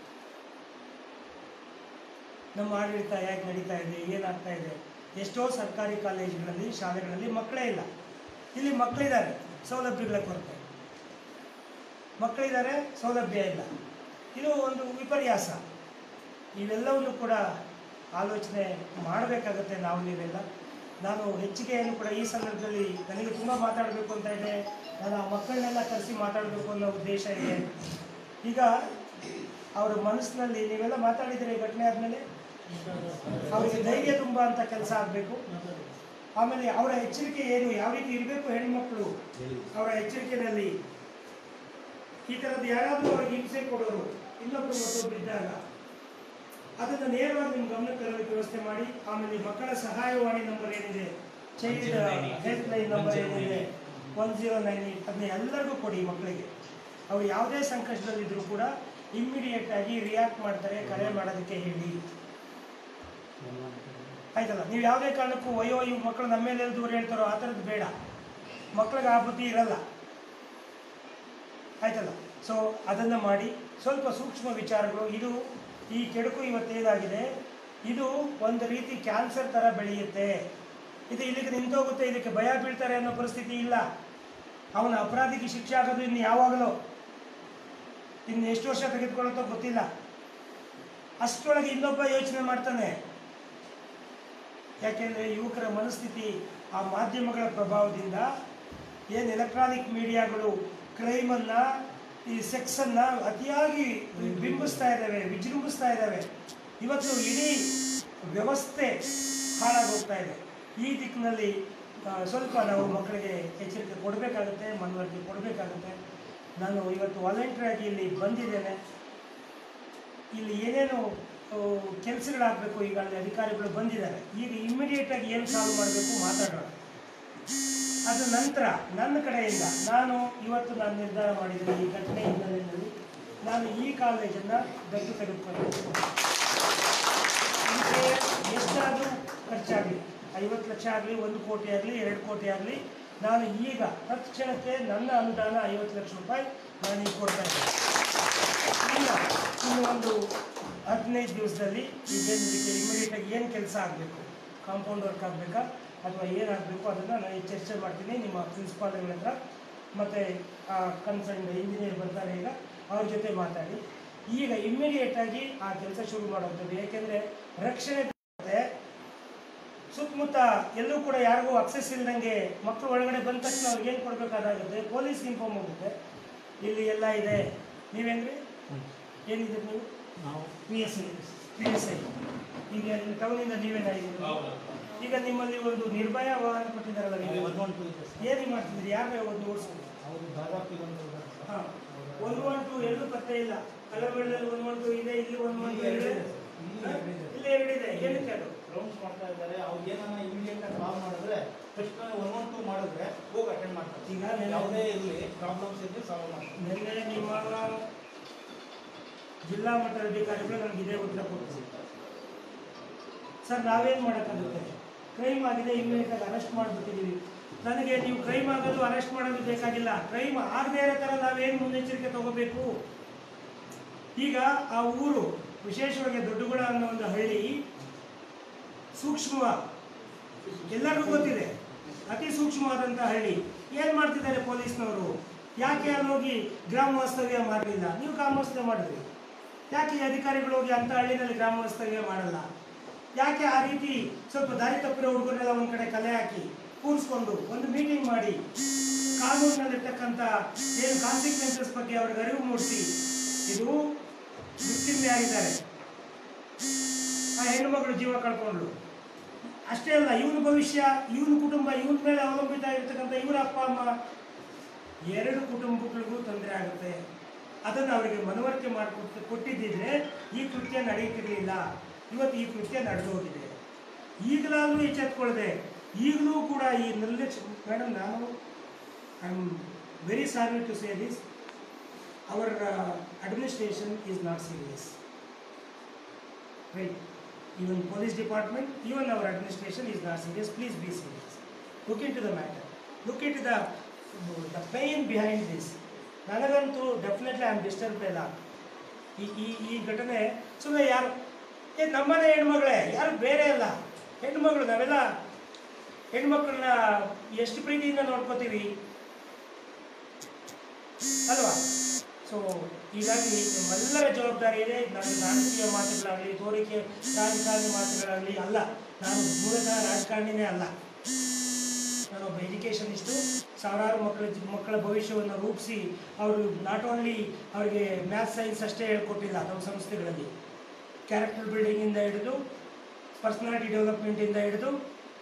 ನಮ್ಮ ಆಡಳಿತ ಹೇಗೆ ನಡೀತಾ ಇದೆ ಏನಾಗ್ತಾ ಇದೆ ಎಷ್ಟೋ ಸರ್ಕಾರಿ ಕಾಲೇಜುಗಳಲ್ಲಿ ಶಾಲೆಗಳಲ್ಲಿ ಮಕ್ಕಳೇ ಇಲ್ಲ ಇಲ್ಲಿ ಮಕ್ಕಳಿದ್ದಾರೆ ಸೌಲಭ್ಯಗಳ ಕೊರತೆ ಮಕ್ಕಳಿದ್ದಾರೆ ಸೌಲಭ್ಯ ಇಲ್ಲ ಇದು ಒಂದು ವಿಪರ್ಯಾಸ ಇವೆಲ್ಲವನ್ನು ಕೂಡ ಆಲೋಚನೆ ಮಾಡಬೇಕಾಗತ್ತೆ ನಾವು ನೀವೆಲ್ಲ ನಾನು ಹೆಚ್ಚಿಗೆಯನ್ನು ಕೂಡ ಈ ಸಂದರ್ಭದಲ್ಲಿ ನನಗೆ ತುಂಬ ಮಾತಾಡಬೇಕು ಅಂತ ಇದೆ ನಾನು ಆ ಮಕ್ಕಳನ್ನೆಲ್ಲ ಕರೆಸಿ ಮಾತಾಡಬೇಕು ಅನ್ನೋ ಉದ್ದೇಶ ಇದೆ ಈಗ ಅವರ ಮನಸ್ಸಿನಲ್ಲಿ ನೀವೆಲ್ಲ ಮಾತಾಡಿದರೆ ಈ ಘಟನೆ ಆದಮೇಲೆ ಅವರಿಗೆ ಧೈರ್ಯ ತುಂಬ ಅಂತ ಕೆಲಸ ಆಗಬೇಕು ಆಮೇಲೆ ಅವರ ಎಚ್ಚರಿಕೆ ಏನು ಯಾವ ರೀತಿ ಇರಬೇಕು ಹೆಣ್ಮಕ್ಳು ಅವರ ಎಚ್ಚರಿಕೆಯಲ್ಲಿ ಈ ಥರದ್ದು ಯಾರಾದರೂ ಅವ್ರಿಗೆ ಹಿಂಸೆ ಕೊಡೋರು ಇನ್ನೊಬ್ಬರು ಮತ್ತೊಬ್ರು ಇದ್ದಾಗ ಅದನ್ನು ನೇರವಾಗಿ ನಿಮ್ಮ ಗಮನಕ್ಕೆ ತರಲಿಕ್ಕೆ ವ್ಯವಸ್ಥೆ ಮಾಡಿ ಆಮೇಲೆ ಈ ಮಕ್ಕಳ ಸಹಾಯವಾಣಿ ನಂಬರ್ ಏನಿದೆ ಚೈಲ್ಡ್ ಹೆಲ್ಪ್ ಲೈನ್ ನಂಬರ್ ಏನಿದೆ ಒನ್ ಜೀರೋ ನೈನ್ ಏಟ್ ಅದನ್ನ ಎಲ್ಲರಿಗೂ ಕೊಡಿ ಮಕ್ಕಳಿಗೆ ಅವ್ರು ಯಾವುದೇ ಸಂಕಷ್ಟದಲ್ಲಿದ್ದರೂ ಕೂಡ ಇಮ್ಮಿಡಿಯೇಟ್ ಆಗಿ ರಿಯಾಕ್ಟ್ ಮಾಡ್ತಾರೆ ಕರೆ ಮಾಡೋದಕ್ಕೆ ಹೇಳಿ ಆಯ್ತಲ್ಲ ನೀವು ಯಾವುದೇ ಕಾರಣಕ್ಕೂ ಅಯ್ಯೋ ಇವ್ ಮಕ್ಕಳು ನಮ್ಮ ಮೇಲೆ ದೂರ ಹೇಳ್ತಾರೋ ಆ ಥರದ್ದು ಬೇಡ ಮಕ್ಳಿಗೆ ಆ ಬುದ್ಧಿ ಇರಲ್ಲ ಆಯ್ತಲ್ಲ ಸೊ ಅದನ್ನು ಮಾಡಿ ಸ್ವಲ್ಪ ಸೂಕ್ಷ್ಮ ವಿಚಾರಗಳು ಇದು ಈ ಕೆಡುಕು ಇವತ್ತೇನಾಗಿದೆ ಇದು ಒಂದು ರೀತಿ ಕ್ಯಾನ್ಸರ್ ಥರ ಬೆಳೆಯುತ್ತೆ ಇದು ಇಲ್ಲಿಗೆ ನಿಂತೋಗುತ್ತೆ ಇದಕ್ಕೆ ಭಯ ಬೀಳ್ತಾರೆ ಅನ್ನೋ ಪರಿಸ್ಥಿತಿ ಇಲ್ಲ ಅವನ ಅಪರಾಧಿಗೆ ಶಿಕ್ಷೆ ಆಗೋದು ಇನ್ನು ಯಾವಾಗಲೂ ಇನ್ನು ಎಷ್ಟು ವರ್ಷ ತೆಗೆದುಕೊಳ್ಳುತ್ತೋ ಗೊತ್ತಿಲ್ಲ ಅಷ್ಟರೊಳಗೆ ಇನ್ನೊಬ್ಬ ಯೋಚನೆ ಮಾಡ್ತಾನೆ ಯಾಕೆಂದರೆ ಯುವಕರ ಮನಸ್ಥಿತಿ ಆ ಮಾಧ್ಯಮಗಳ ಪ್ರಭಾವದಿಂದ ಏನು ಎಲೆಕ್ಟ್ರಾನಿಕ್ ಮೀಡಿಯಾಗಳು ಕ್ರೈಮನ್ನು ಈ ಸೆಕ್ಸನ್ನು ಅತಿಯಾಗಿ ಬಿಂಬಿಸ್ತಾ ಇದ್ದಾವೆ ವಿಜೃಂಭಿಸ್ತಾ ಇದ್ದಾವೆ ಇವತ್ತು ಇಡೀ ವ್ಯವಸ್ಥೆ ಹಾಳಾಗೋಗ್ತಾ ಇದೆ ಈ ದಿಕ್ಕಿನಲ್ಲಿ ಆ, ಸ್ವಲ್ಪ ನಾವು ಮಕ್ಕಳಿಗೆ ಎಚ್ಚರಿಕೆ ಕೊಡಬೇಕಾಗುತ್ತೆ ಮನವರಿಕೆ ಕೊಡಬೇಕಾಗುತ್ತೆ ನಾನು ಇವತ್ತು ವಾಲಂಟಿಯರ್ ಆಗಿ ಇಲ್ಲಿ ಬಂದಿದ್ದೇನೆ ಇಲ್ಲಿ ಏನೇನು ಕೆಲಸಗಳಾಗಬೇಕು ಈಗ ಅಲ್ಲಿ ಅಧಿಕಾರಿಗಳು ಬಂದಿದ್ದಾರೆ ಈಗ ಇಮ್ಮಿಡಿಯೇಟ್ ಆಗಿ ಏನು ಸಾಲ್ವ್ ಮಾಡಬೇಕು ಮಾತಾಡೋಣ ಅದ ನಂತರ ನನ್ನ ಕಡೆಯಿಂದ ನಾನು ಇವತ್ತು ನಾನು ನಿರ್ಧಾರ ಮಾಡಿದ್ದೀನಿ ಈ ಘಟನೆ ಹಿನ್ನೆಲೆಯಲ್ಲಿ ನಾನು ಈ ಕಾಲೇಜನ್ನು ದತ್ತು ತೆಗೆದುಕೊಂಡಿದ್ದೀನಿ ಇದಕ್ಕೆ ಎಷ್ಟಾದರೂ ಖರ್ಚಾಗಲಿ ಐವತ್ತು ಲಕ್ಷ ಆಗಲಿ ಒಂದು ಕೋಟಿ ಆಗಲಿ ಎರಡು ಕೋಟಿ ಆಗಲಿ ನಾನು ಈಗ ತಕ್ಷಣಕ್ಕೆ ನನ್ನ ಅನುದಾನ ಐವತ್ತು ಲಕ್ಷ ರೂಪಾಯಿ ನಾನು ಈಗ ಕೊಡ್ತಾ ಇದ್ದೀನಿ ಇನ್ನು ಇನ್ನು ಒಂದು ಹದಿನೈದು ದಿವಸದಲ್ಲಿ ಈಗೇನು ಇದಕ್ಕೆ ಇಮಿಡಿಯೇಟಾಗಿ ಏನು ಕೆಲಸ ಆಗಬೇಕು ಕಾಂಪೌಂಡ್ ವರ್ಕ್ ಆಗಬೇಕಾ ಅಥವಾ ಏನಾಗಬೇಕು ಅದನ್ನು ನಾನು ಈಗ ಚರ್ಚೆ ಮಾಡ್ತೀನಿ ನಿಮ್ಮ ಪ್ರಿನ್ಸಿಪಾಲ್ಗಳ ಹತ್ರ ಮತ್ತು ಕನ್ಸರ್ನ್ ಇಂಜಿನಿಯರ್ ಬರ್ತಾರೆ ಈಗ ಅವ್ರ ಜೊತೆ ಮಾತಾಡಿ ಈಗ ಇಮ್ಮಿಡಿಯೇಟಾಗಿ ಆ ಕೆಲಸ ಶುರು ಮಾಡುವಂಥದ್ದು ಏಕೆಂದರೆ ರಕ್ಷಣೆ ಬೇಕಾಗುತ್ತೆ. ಸುತ್ತಮುತ್ತ ಎಲ್ಲೂ ಕೂಡ ಯಾರಿಗೂ ಅಕ್ಸೆಸ್ ಇಲ್ದಂಗೆ ಮಕ್ಕಳು ಒಳಗಡೆ ಬಂದ ತಕ್ಷಣ ಅವ್ರಿಗೆ ಏನು ಕೊಡಬೇಕಾಗುತ್ತೆ ಪೊಲೀಸ್ ಇನ್ಫಾರ್ಮ್ ಹೋಗುತ್ತೆ ಇಲ್ಲಿ ಎಲ್ಲ ಇದೆ ನೀವೇನ್ರಿ ಏನಿದೆ ನೀವು ನಾವು P S I P S I ಈಗ ಟೌನಿಂದ ನೀವೇನಾಗಿದ್ದೀರಿ ಈಗ ನಿಮ್ಮಲ್ಲಿ ಒಂದು ನಿರ್ಭಯ ವಾಹನ ಕೊಟ್ಟಿದ್ದಾರಲ್ಲ ನೀವು ಒನ್ ಒನ್ ಟು ಇದೆ ಸರ್ ಏನು ಮಾಡ್ತಿದ್ರಿ ಯಾರು ಒಂದು ಓಡಿಸ್ಬೋದು ಅವರು ದಾದಾಪಿ ಒಂದು ಹಾಂ ಒನ್ ಒನ್ ಟು ಎಲ್ಲೂ ಪತ್ತೆ ಇಲ್ಲ ಕಲಬೆಳ್ಳದಲ್ಲಿ ಒನ್ ಒನ್ ಟು ಇದೆ ಇಲ್ಲಿ ಒನ್ ಒನ್ ಟು ಇದೆ ಹಾ? ಇಲ್ಲಿ ಎರಡಿದೆ ಏನಕ್ಕೆ ಅದು ರೌಂಡ್ಸ್ ಮಾಡ್ತಾ ಇದ್ದಾರೆ ಅವ್ರಿಗೆ ಏನಾನ ಇಮಿಡಿಯೇಟ್ ಆಗಿ ಕಾಲ್ ಮಾಡಿದ್ರೆ ತಕ್ಷಣ ಒನ್ ಒನ್ ಟು ಮಾಡಿದ್ರೆ ಹೋಗಿ ಅಟೆಂಡ್ ಮಾಡ್ತಾರೆ ಈಗ ನೆನ್ನೆ- ಯಾವುದೇ ಇರಲಿ ಪ್ರಾಬ್ಲಮ್ಸ್ ಇದ್ರೆ ಸಾಲ್ವ್ ಮಾಡ್ತಾರೆ ನಿನ್ನೆ ನಿಮ್ಮ ಜಿಲ್ಲಾ ಮಟ್ಟದ ಅಧಿಕಾರಿಗಳು ನನಗೆ ಇದೇ ಉತ್ತರ ಕೊಟ್ಟರು ಸರ್ ನಾವೇನು ಮಾಡೋಕ್ಕಾಗುತ್ತೆ ಕ್ರೈಮ್ ಆಗಿದೆ ಇಮ್ಮಿಡಿಯೇಟಾಗಿ ಅರೆಸ್ಟ್ ಮಾಡಿಬಿಟ್ಟಿದ್ದೀವಿ ನನಗೆ ನೀವು ಕ್ರೈಮ್ ಆಗೋದು ಅರೆಸ್ಟ್ ಮಾಡೋದು ಬೇಕಾಗಿಲ್ಲ ಕ್ರೈಮ್ ಆಗದೇ ಇರೋ ಥರ ನಾವೇನು ಮುನ್ನೆಚ್ಚರಿಕೆ ತಗೋಬೇಕು ಈಗ ಆ ಊರು ವಿಶೇಷವಾಗಿ ದೊಡ್ಡಗುಳ ಅನ್ನೋ ಒಂದು ಹಳ್ಳಿ ಸೂಕ್ಷ್ಮ ಎಲ್ಲರಿಗೂ ಗೊತ್ತಿದೆ ಅತಿ ಸೂಕ್ಷ್ಮವಾದಂಥ ಹಳ್ಳಿ ಏನು ಮಾಡ್ತಿದ್ದಾರೆ ಪೊಲೀಸ್ನವರು ಯಾಕೆ ಅಲ್ಲಿ ಹೋಗಿ ಗ್ರಾಮ ವಾಸ್ತವ್ಯ ಮಾಡಲಿಲ್ಲ ನೀವು ಗ್ರಾಮ ವಾಸ್ತವ್ಯ ಮಾಡಿದ್ರಿ ಯಾಕೆ ಈ ಅಧಿಕಾರಿಗಳು ಹೋಗಿ ಅಂಥ ಹಳ್ಳಿನಲ್ಲಿ ಗ್ರಾಮ ವಾಸ್ತವ್ಯ ಮಾಡಲ್ಲ ಯಾಕೆ ಆ ರೀತಿ ಸ್ವಲ್ಪ ದಾರಿ ತಪ್ಪಿರೋ ಹುಡುಗರೆಲ್ಲ ಒಂದು ಕಡೆ ಕಲೆ ಹಾಕಿ ಕೂರಿಸ್ಕೊಂಡು ಒಂದು ಮೀಟಿಂಗ್ ಮಾಡಿ ಕಾನೂನಿನಲ್ಲಿರ್ತಕ್ಕಂಥ ಏನು ಕಾನ್ಸಿಕ್ವೆನ್ಸಸ್ ಬಗ್ಗೆ ಅವ್ರಿಗೆ ಅರಿವು ಮೂಡಿಸಿ ಇದು victim ಯಾರಿದ್ದಾರೆ ಆ ಹೆಣ್ಣು ಮಗಳು ಜೀವ ಕಳ್ಕೊಂಡ್ಳು ಅಷ್ಟೇ ಅಲ್ಲ ಇವನ ಭವಿಷ್ಯ ಇವನ ಕುಟುಂಬ ಇವನ ಮೇಲೆ ಅವಲಂಬಿತ ಆಗಿರ್ತಕ್ಕಂಥ ಇವರ ಅಪ್ಪ ಅಮ್ಮ ಎರಡು ಕುಟುಂಬಗಳಿಗೂ ತೊಂದರೆ ಆಗುತ್ತೆ ಅದನ್ನು ಅವರಿಗೆ ಮನವರಿಕೆ ಮಾಡಿಕೊಟ್ಟು ಕೊಟ್ಟಿದ್ದಿದ್ರೆ ಈ ಕೃತ್ಯ ನಡೆಯುತ್ತಿರಲಿಲ್ಲ ಇವತ್ತು ಈ ಕೃತ್ಯ ನಡೆದು ಹೋಗಿದೆ ಈಗಲಾದರೂ ಎಚ್ಚೆತ್ಕೊಳ್ಳದೆ ಈಗಲೂ ಕೂಡ ಈ ನಿರ್ಲಕ್ಷ್ಯ ಮೇಡಮ್ ನಾನು I am very sorry to say this our administration is not serious right? Even police department, even our administration is not serious. Please be serious. Look into the matter. Look into the the pain behind this. ನನಗಂತೂ ಡೆಫಿನೆಟ್ಲಿ ಐ ಆಮ್ ಡಿಸ್ಟರ್ಬ್ ಇಲ್ಲ ಈ ಈ ಈ ಘಟನೆ ಸುಮ್ಮನೆ ಯಾರು ಏ ನಮ್ಮನೆ ಹೆಣ್ಮಗಳೇ ಯಾರು ಬೇರೆ ಅಲ್ಲ ಹೆಣ್ಮಗಳು ನಾವೆಲ್ಲ ಹೆಣ್ಮಕ್ಳನ್ನ ಎಷ್ಟು ಪ್ರೀತಿಯಿಂದ ನೋಡ್ಕೋತೀವಿ ಅಲ್ವಾ ಸೊ ಹೀಗಾಗಿ ನಮ್ಮೆಲ್ಲರ ಜವಾಬ್ದಾರಿ ಇದೆ ನಾನು ನಾಟಕೀಯ ಮಾತುಗಳಾಗಲಿ ತೋರಿಕೆ ರಾಜಕಾರಣಿ ಮಾತುಗಳಾಗಲಿ ಅಲ್ಲ ನಾನು ಮೂಲತಃ ರಾಜಕಾರಣಿನೇ ಅಲ್ಲ ನಾನೊಬ್ಬ ಎಜುಕೇಷನಿಸ್ಟು ಸಾವಿರಾರು ಮಕ್ಕಳ ಮಕ್ಕಳ ಭವಿಷ್ಯವನ್ನು ರೂಪಿಸಿ ಅವರು ನಾಟ್ ಓನ್ಲಿ ಅವರಿಗೆ ಮ್ಯಾಥ್ಸ್ ಸೈನ್ಸ್ ಅಷ್ಟೇ ಹೇಳ್ಕೊಟ್ಟಿಲ್ಲ ನಮ್ಮ ಸಂಸ್ಥೆಗಳಲ್ಲಿ ಕ್ಯಾರೆಕ್ಟರ್ ಬಿಲ್ಡಿಂಗಿಂದ ಹಿಡಿದು ಪರ್ಸನಾಲಿಟಿ ಡೆವಲಪ್ಮೆಂಟಿಂದ ಹಿಡಿದು